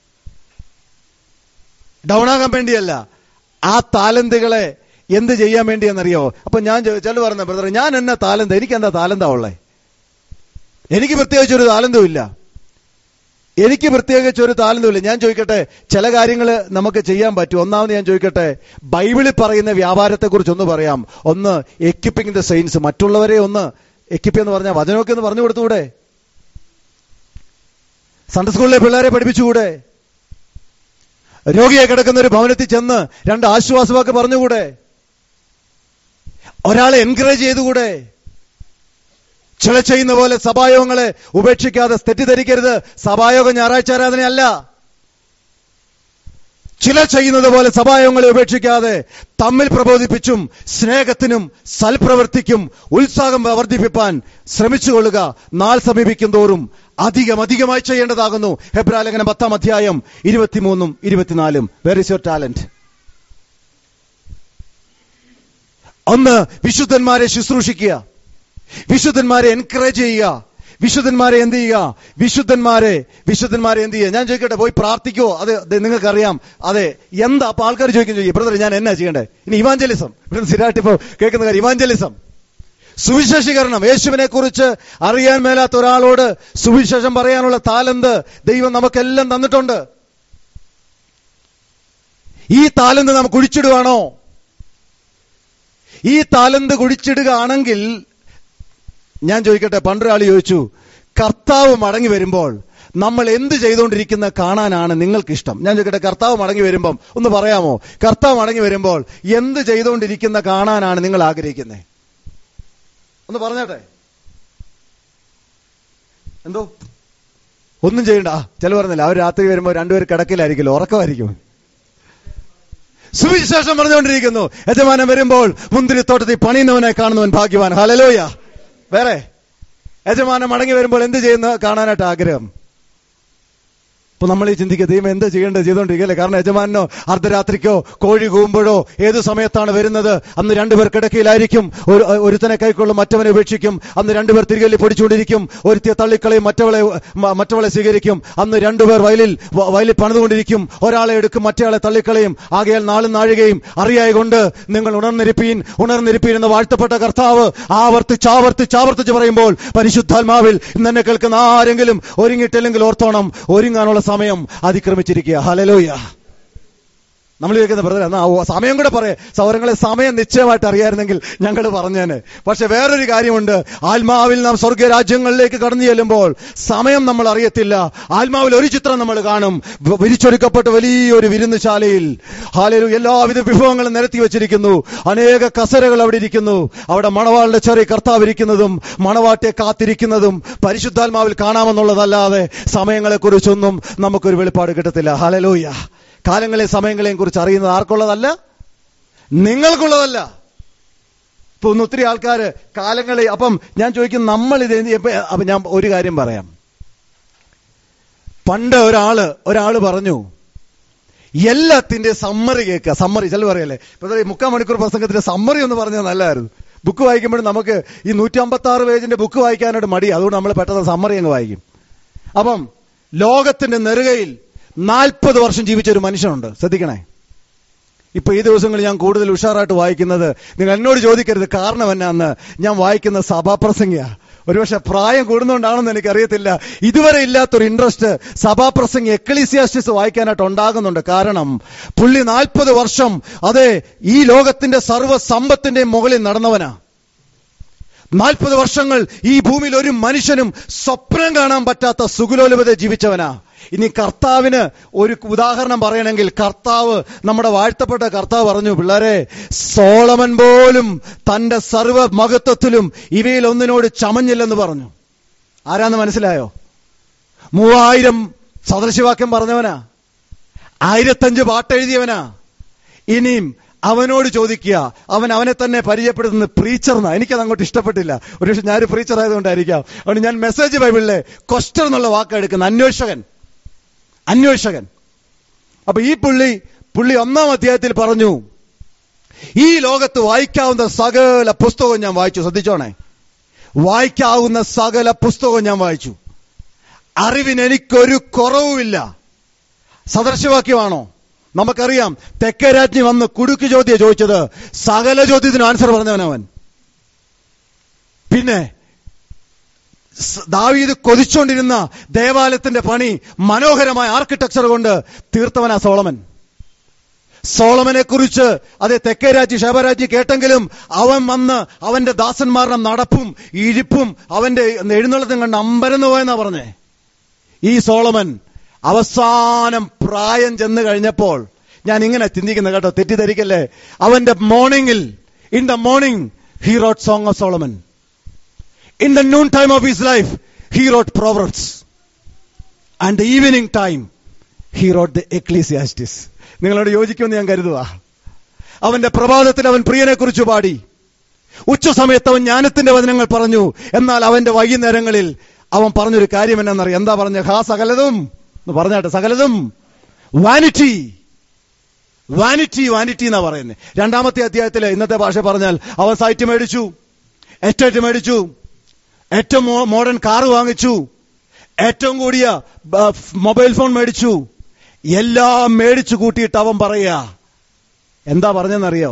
ഡൗൺ ആകാൻ വേണ്ടിയല്ല ആ താലന്തുകളെ എന്ത് ചെയ്യാൻ വേണ്ടിയെന്നറിയോ അപ്പൊ ഞാൻ ചില പറഞ്ഞ ബ്രദർ ഞാൻ എന്നാ താലന്ത് എനിക്ക് എന്താ താലന്താ ഉള്ളേ എനിക്ക് പ്രത്യേകിച്ച് ഒരു താലന്തും ഇല്ല എനിക്ക് പ്രത്യേകിച്ച് ഒരു താലന്തുമില്ല ഞാൻ ചോദിക്കട്ടെ ചില കാര്യങ്ങൾ നമുക്ക് ചെയ്യാൻ പറ്റും ഒന്നാമത് ഞാൻ ചോദിക്കട്ടെ ബൈബിളിൽ പറയുന്ന വ്യാപാരത്തെക്കുറിച്ച് ഒന്ന് പറയാം ഒന്ന് എക്യുപ്പിംഗ് ദ സൈൻസ് മറ്റുള്ളവരെ ഒന്ന് എക്യുപ്പ് എന്ന് പറഞ്ഞാൽ വചനമൊക്കെ ഒന്ന് പറഞ്ഞു കൊടുത്തുകൂടെ സൺഡേ സ്കൂളിലെ പിള്ളേരെ പഠിപ്പിച്ചുകൂടെ രോഗിയെ കിടക്കുന്ന ഒരു ഭവനത്തിൽ ചെന്ന് രണ്ട് ആശ്വാസവാക്ക് പറഞ്ഞുകൂടെ ഒരാളെ എൻകറേജ് ചെയ്തുകൂടെ ചില ചെയ്യുന്ന പോലെ സഭായോഗങ്ങളെ ഉപേക്ഷിക്കാതെ തെറ്റിദ്ധരിക്കരുത് സഭായോഗം ഞായറാഴ്ച ആരാധനയല്ല ചില ചെയ്യുന്നത് പോലെ സഭായോഗങ്ങളെ ഉപേക്ഷിക്കാതെ തമ്മിൽ പ്രബോധിപ്പിച്ചും സ്നേഹത്തിനും സൽപ്രവൃത്തിക്കും ഉത്സാഹം വർദ്ധിപ്പിപ്പാൻ ശ്രമിച്ചുകൊള്ളുക നാൾ സമീപിക്കും തോറും അധികം അധികമായി ചെയ്യേണ്ടതാകുന്നു ഹെബ്രാലേഖനം പത്താം അധ്യായം ഇരുപത്തിമൂന്നും ഇരുപത്തിനാലും വെർ ഇസ് യുവർ ടാലന്റ് ഒന്ന് വിശുദ്ധന്മാരെ ശുശ്രൂഷിക്കുക വിശുദ്ധന്മാരെ എൻകറേജ് ചെയ്യുക വിശുദ്ധന്മാരെ എന്ത് ചെയ്യുക വിശുദ്ധന്മാരെ വിശുദ്ധന്മാരെ എന്ത് ചെയ്യുക ഞാൻ ചോദിക്കട്ടെ പോയി പ്രാർത്ഥിക്കോ അത് അത് നിങ്ങൾക്കറിയാം അതെ എന്താ അപ്പൊ ആൾക്കാർ ചോദിക്കും ചോദിക്കും ബ്രദർ ഞാൻ എന്നാ ചെയ്യണ്ടേ ഇനി ഇവാഞ്ചലിസം ഇവിടെ സ്ഥിരമായിട്ട് ഇപ്പോ കേൾക്കുന്ന കാര്യം ഇവാഞ്ചലിസം സുവിശേഷീകരണം യേശുവിനെ കുറിച്ച് അറിയാൻ മേലാത്ത ഒരാളോട് സുവിശേഷം പറയാനുള്ള താലന്ത് ദൈവം നമുക്കെല്ലാം തന്നിട്ടുണ്ട് ഈ താലന്ത് നാം കുഴിച്ചിടുവാണോ ഈ താലന്ത് കുഴിച്ചിടുകയാണെങ്കിൽ ഞാൻ ചോദിക്കട്ടെ പണ്ടൊരാൾ ചോദിച്ചു കർത്താവ് മടങ്ങി വരുമ്പോൾ നമ്മൾ എന്ത് ചെയ്തുകൊണ്ടിരിക്കുന്ന കാണാനാണ് നിങ്ങൾക്ക് ഇഷ്ടം ഞാൻ ചോദിക്കട്ടെ കർത്താവ് മടങ്ങി വരുമ്പം ഒന്ന് പറയാമോ കർത്താവ് മടങ്ങി വരുമ്പോൾ എന്ത് ചെയ്തുകൊണ്ടിരിക്കുന്ന കാണാനാണ് നിങ്ങൾ ആഗ്രഹിക്കുന്നത് ഒന്ന് പറഞ്ഞോട്ടെ എന്തോ ഒന്നും ചെയ്യണ്ട ആ, ചില പറഞ്ഞില്ല അവർ രാത്രി വരുമ്പോൾ രണ്ടുപേർ കിടക്കിലായിരിക്കുമല്ലോ ഉറക്കമായിരിക്കും സുവിശേഷം പറഞ്ഞുകൊണ്ടിരിക്കുന്നു യജമാനൻ വരുമ്പോൾ മുന്തിരിത്തോട്ടത്തിൽ പണിയുന്നവനെ കാണുന്നവൻ ഭാഗ്യവാൻ ഹലലോയ വേറെ യജമാനൻ മടങ്ങി വരുമ്പോൾ എന്ത് ചെയ്യുന്ന കാണാനായിട്ട് ആഗ്രഹം ഇപ്പൊ നമ്മൾ ഈ ചിന്തിക്കുക ദൈവം എന്ത് ചെയ്യേണ്ടത് ചെയ്തോണ്ടിരിക്കല്ലേ കാരണം യജമാനോ അർദ്ധരാത്രിക്കോ കോഴി കൂവുമ്പോഴോ ഏത് സമയത്താണ് വരുന്നത് അന്ന് രണ്ടുപേർ കിടക്കയിലായിരിക്കും ഒരു ഒരുത്തനെ കൈക്കൊള്ളും മറ്റവനെ ഉപേക്ഷിക്കും അന്ന് രണ്ടുപേർ തിരികെ പൊടിച്ചുകൊണ്ടിരിക്കും ഒരുത്തിയെ തള്ളിക്കളയും മറ്റവളെ മ- മറ്റവളെ സ്വീകരിക്കും അന്ന് രണ്ടുപേർ വയലിൽ വ- വയലിൽ പണിതുകൊണ്ടിരിക്കും ഒരാളെ എടുക്കും മറ്റേയാളെ തള്ളിക്കളയും ആകയാൽ നാളും നാഴികയും അറിയായ കൊണ്ട് നിങ്ങൾ ഉണർന്നിരിപ്പീൻ ഉണർന്നിരിപ്പീൻ എന്ന് വാഴ്ത്തപ്പെട്ട കർത്താവ് ആവർത്തിച്ച് ആവർത്തിച്ച് ആവർത്തിച്ച് പറയുമ്പോൾ പരിശുദ്ധാത്മാവിൽ ഇന്ന് എന്നെ കേൾക്കുന്ന ആരെങ്കിലും ഒരുങ്ങിയിട്ടില്ലെങ്കിൽ ഓർത്തോണം ഒരുങ്ങാനുള്ള സമയം അതിക്രമിച്ചിരിക്കുക ഹലലോയ നമ്മൾ ചോദിക്കുന്ന ബ്രദർ എന്നാ ഓ, സമയം കൂടെ പറയേ സൗരങ്ങളെ സമയം നിശ്ചയമായിട്ട് അറിയായിരുന്നെങ്കിൽ ഞങ്ങൾ പറഞ്ഞേനെ പക്ഷെ വേറൊരു കാര്യമുണ്ട് ആത്മാവിൽ നാം സ്വർഗ രാജ്യങ്ങളിലേക്ക് കടന്നു ചെല്ലുമ്പോൾ സമയം നമ്മൾ അറിയത്തില്ല ആത്മാവിൽ ഒരു ചിത്രം നമ്മൾ കാണും വ- വിരിച്ചൊരുക്കപ്പെട്ട വലിയൊരു വിരുന്നുശാലയിൽ ഹാലരു എല്ലാവിധ വിഭവങ്ങളും നിരത്തി വെച്ചിരിക്കുന്നു അനേക കസരകൾ അവിടെ ഇരിക്കുന്നു അവിടെ മണവാളിന്റെ ചെറിയ കർത്താവ് ഇരിക്കുന്നതും മണവാട്ടിയെ കാത്തിരിക്കുന്നതും പരിശുദ്ധാത്മാവിൽ കാണാമെന്നുള്ളതല്ലാതെ സമയങ്ങളെക്കുറിച്ചൊന്നും നമുക്കൊരു വെളിപ്പാട് കിട്ടത്തില്ല ഹലലൂയ കാലങ്ങളെയും സമയങ്ങളെയും കുറിച്ച് അറിയുന്നത് ആർക്കുള്ളതല്ല നിങ്ങൾക്കുള്ളതല്ല ഇപ്പൊ ഒന്ന് ഒത്തിരി ആൾക്കാര് കാലങ്ങളെ അപ്പം ഞാൻ ചോദിക്കും നമ്മൾ ഇത് എന്ത് ഇപ്പൊ അപ്പൊ ഞാൻ ഒരു കാര്യം പറയാം പണ്ട് ഒരാള് ഒരാള് പറഞ്ഞു എല്ലാത്തിന്റെ സമ്മറി കേൾക്കുക സമ്മറി ചില പറയല്ലേ ഇപ്പൊ ഈ മുക്കാൽ മണിക്കൂർ പ്രസംഗത്തിന്റെ സമ്മറി ഒന്ന് പറഞ്ഞാൽ നല്ലതായിരുന്നു ബുക്ക് വായിക്കുമ്പോഴും നമുക്ക് ഈ നൂറ്റി അമ്പത്തി ആറ് പേജിന്റെ ബുക്ക് വായിക്കാനായിട്ട് മടി അതുകൊണ്ട് നമ്മൾ പെട്ടെന്ന് സമ്മറി അങ്ങ് വായിക്കും അപ്പം ലോകത്തിന്റെ നെറുകയിൽ നാൽപ്പത് വർഷം ജീവിച്ച ഒരു മനുഷ്യനുണ്ട് ശ്രദ്ധിക്കണേ ഇപ്പൊ ഈ ദിവസങ്ങളിൽ ഞാൻ കൂടുതൽ ഉഷാറായിട്ട് വായിക്കുന്നത് നിങ്ങൾ എന്നോട് ചോദിക്കരുത് കാരണം എന്നാന്ന് ഞാൻ വായിക്കുന്ന സഭാപ്രസംഗിയ ഒരുപക്ഷെ പ്രായം കൂടുന്നോണ്ടാണെന്ന് എനിക്കറിയത്തില്ല ഇതുവരെ ഇല്ലാത്തൊരു ഇൻട്രസ്റ്റ് സഭാപ്രസംഗി എക്ലീസിയാസ്റ്റിസ് വായിക്കാനായിട്ട് ഉണ്ടാകുന്നുണ്ട് കാരണം പുള്ളി നാൽപ്പത് വർഷം അതെ ഈ ലോകത്തിന്റെ സർവ്വ സമ്പത്തിന്റെയും മുകളിൽ നടന്നവനാ നാൽപ്പത് വർഷങ്ങൾ ഈ ഭൂമിയിൽ ഒരു മനുഷ്യനും സ്വപ്നം കാണാൻ പറ്റാത്ത സുഖലോലുപത ജീവിച്ചവനാ ഇനി കർത്താവിന് ഒരു ഉദാഹരണം പറയണമെങ്കിൽ കർത്താവ് നമ്മുടെ വാഴ്ത്തപ്പെട്ട കർത്താവ് പറഞ്ഞു പിള്ളേരെ സോളമൻ പോലും തന്റെ സർവ്വ മഹത്വത്തിലും ഇവയിൽ ഒന്നിനോട് ചമഞ്ഞില്ലെന്ന് പറഞ്ഞു ആരാന്ന് മനസ്സിലായോ മൂവായിരം സദൃശവാക്യം പറഞ്ഞവനാ ആയിരത്തഞ്ച് പാട്ടെഴുതിയവനാ ഇനിയും അവനോട് ചോദിക്കുക അവൻ അവനെ തന്നെ പരിചയപ്പെടുത്തുന്ന പ്രീച്ചർന്നാ എനിക്കത് അങ്ങോട്ട് ഇഷ്ടപ്പെട്ടില്ല ഒരു പക്ഷെ ഞാനൊരു പ്രീച്ചർ ആയതുകൊണ്ടായിരിക്കാം അതുകൊണ്ട് ഞാൻ മെസ്സേജ് ബൈബിളിലെ ക്വസ്റ്റർ എന്നുള്ള വാക്ക് എടുക്കുന്ന അന്വേഷകൻ അന്വേഷകൻ അപ്പൊ ഈ പുള്ളി പുള്ളി ഒന്നാം അധ്യായത്തിൽ പറഞ്ഞു ഈ ലോകത്ത് വായിക്കാവുന്ന സകല പുസ്തകവും ഞാൻ വായിച്ചു ശ്രദ്ധിച്ചോണേ വായിക്കാവുന്ന സകല പുസ്തകവും ഞാൻ വായിച്ചു അറിവിന് എനിക്കൊരു കുറവുമില്ല സദൃശവാക്യമാണോ നമുക്കറിയാം തെക്കരാജ്ഞി വന്ന് കുടുക്ക് ചോദ്യ ചോദിച്ചത് സകല ചോദ്യത്തിന് ആൻസർ പറഞ്ഞവനവൻ പിന്നെ സ് ദാവീദ് കൊതിച്ചുകൊണ്ടിരുന്ന ദേവാലയത്തിന്റെ പണി മനോഹരമായ ആർക്കിടെക്ചർ കൊണ്ട് തീർത്തവനാ സോളമൻ സോളമനെ കുറിച്ച് അതെ തെക്കേരാജ്യ ശബരാജ്യ കേട്ടെങ്കിലും അവൻ വന്ന് അവന്റെ ദാസന്മാരുടെ നടപ്പും ഇഴിപ്പും അവന്റെ എഴുന്നള്ളത്തും കണ്ട് അമ്പരന്ന് പോയെന്നാ പറഞ്ഞേ ഈ സോളമൻ അവസാനം പ്രായം ചെന്ന് കഴിഞ്ഞപ്പോൾ ഞാൻ ഇങ്ങനെ ചിന്തിക്കുന്നത് കേട്ടോ തെറ്റിദ്ധരിക്കല്ലേ അവന്റെ മോർണിംഗിൽ in the morning he wrote Song of Solomon in the noon time of his life he wrote Proverbs and the evening time he wrote the Ecclesiastes നിങ്ങളോട് യോജിക്കുമെന്ന് ഞാൻ കരുതുക അവന്റെ പ്രഭാതത്തിൽ അവൻ പ്രിയനെ കുറിച്ച് പാടി ഉച്ച സമയത്ത് അവൻ ജ്ഞാനത്തിന്റെ വചനങ്ങൾ പറഞ്ഞു എന്നാൽ അവന്റെ വൈകുന്നേരങ്ങളിൽ അവൻ പറഞ്ഞൊരു കാര്യം എന്നാന്നറിയാം എന്താ പറഞ്ഞ ഹാ സകലതും എന്ന് പറഞ്ഞാട്ടെ സകലതും വാനിറ്റി വാനിറ്റി വാനിറ്റി എന്നാ പറയുന്നത് രണ്ടാമത്തെ അധ്യായത്തില് ഇന്നത്തെ ഭാഷ പറഞ്ഞാൽ അവൻ സൈറ്റ് മേടിച്ചു എസ്റ്റേറ്റ് മേടിച്ചു ഏറ്റവും മോഡേൺ കാർ വാങ്ങിച്ചു ഏറ്റവും കൂടിയ ബ- മൊബൈൽ ഫോൺ മേടിച്ചു എല്ലാം മേടിച്ചു കൂട്ടിയിട്ട് അവൻ പറയുക എന്താ പറഞ്ഞെന്നറിയോ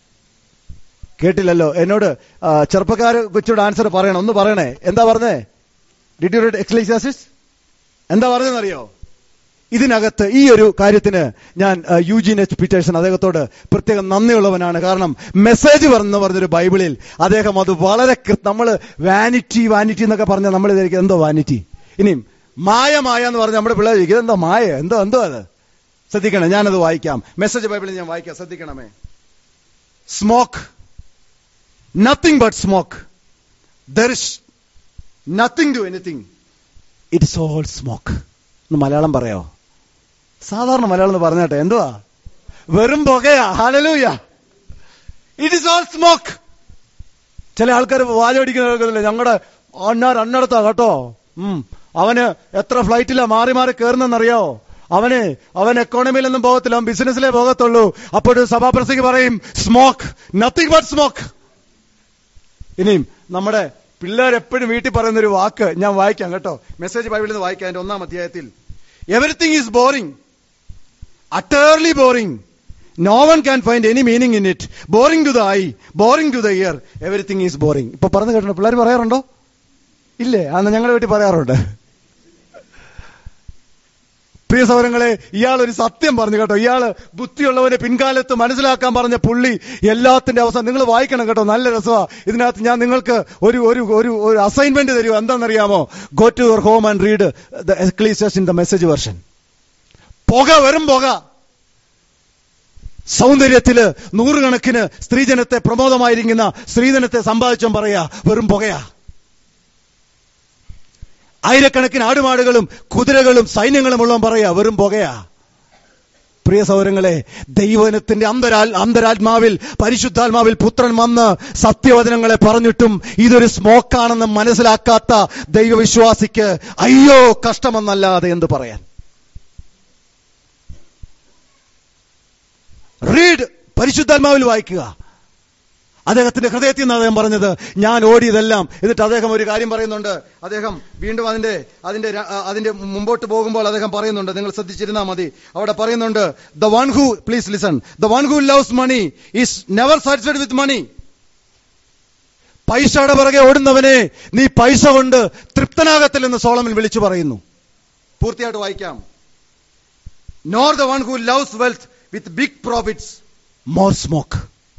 കേട്ടില്ലല്ലോ എന്നോട് ആ, ചെറുപ്പക്കാര് കൊച്ചോട് ആൻസർ പറയണം ഒന്ന് പറയണേ എന്താ പറഞ്ഞേ ഡിഡ് യു എക്സ്ലൈസാസിസ് എന്താ പറഞ്ഞെന്നറിയോ ഇതിനകത്ത് ഈ ഒരു കാര്യത്തിന് ഞാൻ ആ, യൂജിൻ എച്ച് പീറ്റേഴ്സൺ അദ്ദേഹത്തോട് പ്രത്യേകം നന്ദിയുള്ളവനാണ് കാരണം മെസ്സേജ് പറഞ്ഞു പറഞ്ഞൊരു ബൈബിളിൽ അദ്ദേഹം അത് വളരെ നമ്മൾ വാനിറ്റി വാനിറ്റി എന്നൊക്കെ പറഞ്ഞാൽ നമ്മൾ വിചാരിക്കും എന്തോ വാനിറ്റി ഇനിയും മായ മായ എന്ന് പറഞ്ഞാൽ നമ്മുടെ പിള്ളേർ ചോദിക്കും ഇതെന്തോ മായ എന്തോ എന്തോ അത് ശ്രദ്ധിക്കണം ഞാനത് വായിക്കാം മെസ്സേജ് ബൈബിളിൽ ഞാൻ വായിക്കാം ശ്രദ്ധിക്കണമേ smoke nothing but smoke there is nothing to anything it's all smoke എന്ന് മലയാളം പറയാമോ സാധാരണ മലയാളം എന്ന് പറഞ്ഞാട്ടെ എന്തുവാ വെറും പുകയാ ഹാലലൂയ ഇറ്റ് ഇസ് ഓൾ സ്മോക്ക് ചില ആൾക്കാർ വാചടിക്കുന്നില്ല ഞങ്ങളുടെ അന്നാർ അന്നടത്താ കേട്ടോ ഉം അവന് എത്ര ഫ്ലൈറ്റിലാ മാറി മാറി കയറുന്നെന്നറിയോ അവന് അവൻ എക്കോണമിയിലൊന്നും പോകത്തില്ല അവൻ ബിസിനസ്സിലേ പോകത്തുള്ളൂ അപ്പോഴും സഭാപ്രസംഗി പറയും സ്മോക്ക് നത്തിങ് ബട്ട് സ്മോക്ക് ഇനിയും നമ്മുടെ പിള്ളേർ എപ്പോഴും വീട്ടിൽ പറയുന്ന ഒരു വാക്ക് ഞാൻ വായിക്കാം കേട്ടോ മെസ്സേജ് ബൈബിളിൽ നിന്ന് വായിക്കാം എന്റെ ഒന്നാം അധ്യായത്തിൽ everything is boring utterly boring no one can find any meaning in it boring to the eye boring to the ear everything is boring ഇപ്പൊ പറഞ്ഞു കേട്ടോ പിള്ളേർ പറയാറുണ്ടോ ഇല്ലേ അന്ന് ഞങ്ങളുടെ വീട്ടിൽ പറയാറുണ്ട് പ്രിയ സൗരങ്ങളെ ഇയാൾ ഒരു സത്യം പറഞ്ഞു കേട്ടോ ഇയാള് ബുദ്ധിയുള്ളവനെ പിൻകാലത്ത് മനസ്സിലാക്കാൻ പറഞ്ഞ പുള്ളി എല്ലാത്തിന്റെ അവസാനം നിങ്ങൾ വായിക്കണം കേട്ടോ നല്ല രസമാ ഇതിനകത്ത് ഞാൻ നിങ്ങൾക്ക് ഒരു ഒരു ഒരു ഒരു അസൈൻമെന്റ് തരുമോ എന്താണെന്നറിയാമോ go to your home and read the Ecclesiastes in the Message version പുക വെറും പുക സൗന്ദര്യത്തില് നൂറുകണക്കിന് സ്ത്രീജനത്തെ പ്രമോദമായിരിക്കുന്ന സ്ത്രീജനത്തെ സമ്പാദിച്ചും പറയാ വെറും പുകയാ ആയിരക്കണക്കിന് ആടുമാടുകളും കുതിരകളും സൈന്യങ്ങളും ഉള്ളവൻ പറയാ വെറും പുകയാ പ്രിയ സൗരങ്ങളെ ദൈവനത്തിന്റെ അന്തരാൽ അന്തരാത്മാവിൽ പരിശുദ്ധാത്മാവിൽ പുത്രൻ വന്ന് സത്യവചനങ്ങളെ പറഞ്ഞിട്ടും ഇതൊരു സ്മോക്കാണെന്ന് മനസ്സിലാക്കാത്ത ദൈവവിശ്വാസിക്ക് അയ്യോ കഷ്ടമെന്നല്ലാതെ എന്ത് പറയാൻ റീഡ് പരിശുദ്ധാത്മാവിൽ വായിക്കുക അദ്ദേഹത്തിന്റെ ഹൃദയത്തിൽ നിന്ന് അദ്ദേഹം പറഞ്ഞത് ഞാൻ ഓടിയതെല്ലാം എന്നിട്ട് അദ്ദേഹം ഒരു കാര്യം പറയുന്നുണ്ട് അദ്ദേഹം വീണ്ടും അതിന്റെ അതിന്റെ ര- ആ, അതിന്റെ മുമ്പോട്ട് പോകുമ്പോൾ അദ്ദേഹം പറയുന്നുണ്ട് നിങ്ങൾ ശ്രദ്ധിച്ചിരുന്നാൽ മതി അവിടെ പറയുന്നുണ്ട് the one who please listen the one who loves money is never satisfied with money പൈസയുടെ പിറകെ ഓടുന്നവനെ നീ പൈസ കൊണ്ട് തൃപ്തനാകത്തില്ലെന്ന് സോളമൻ വിളിച്ചു പറയുന്നു പൂർത്തിയായിട്ട് വായിക്കാം nor the one who loves wealth with big profits more smoke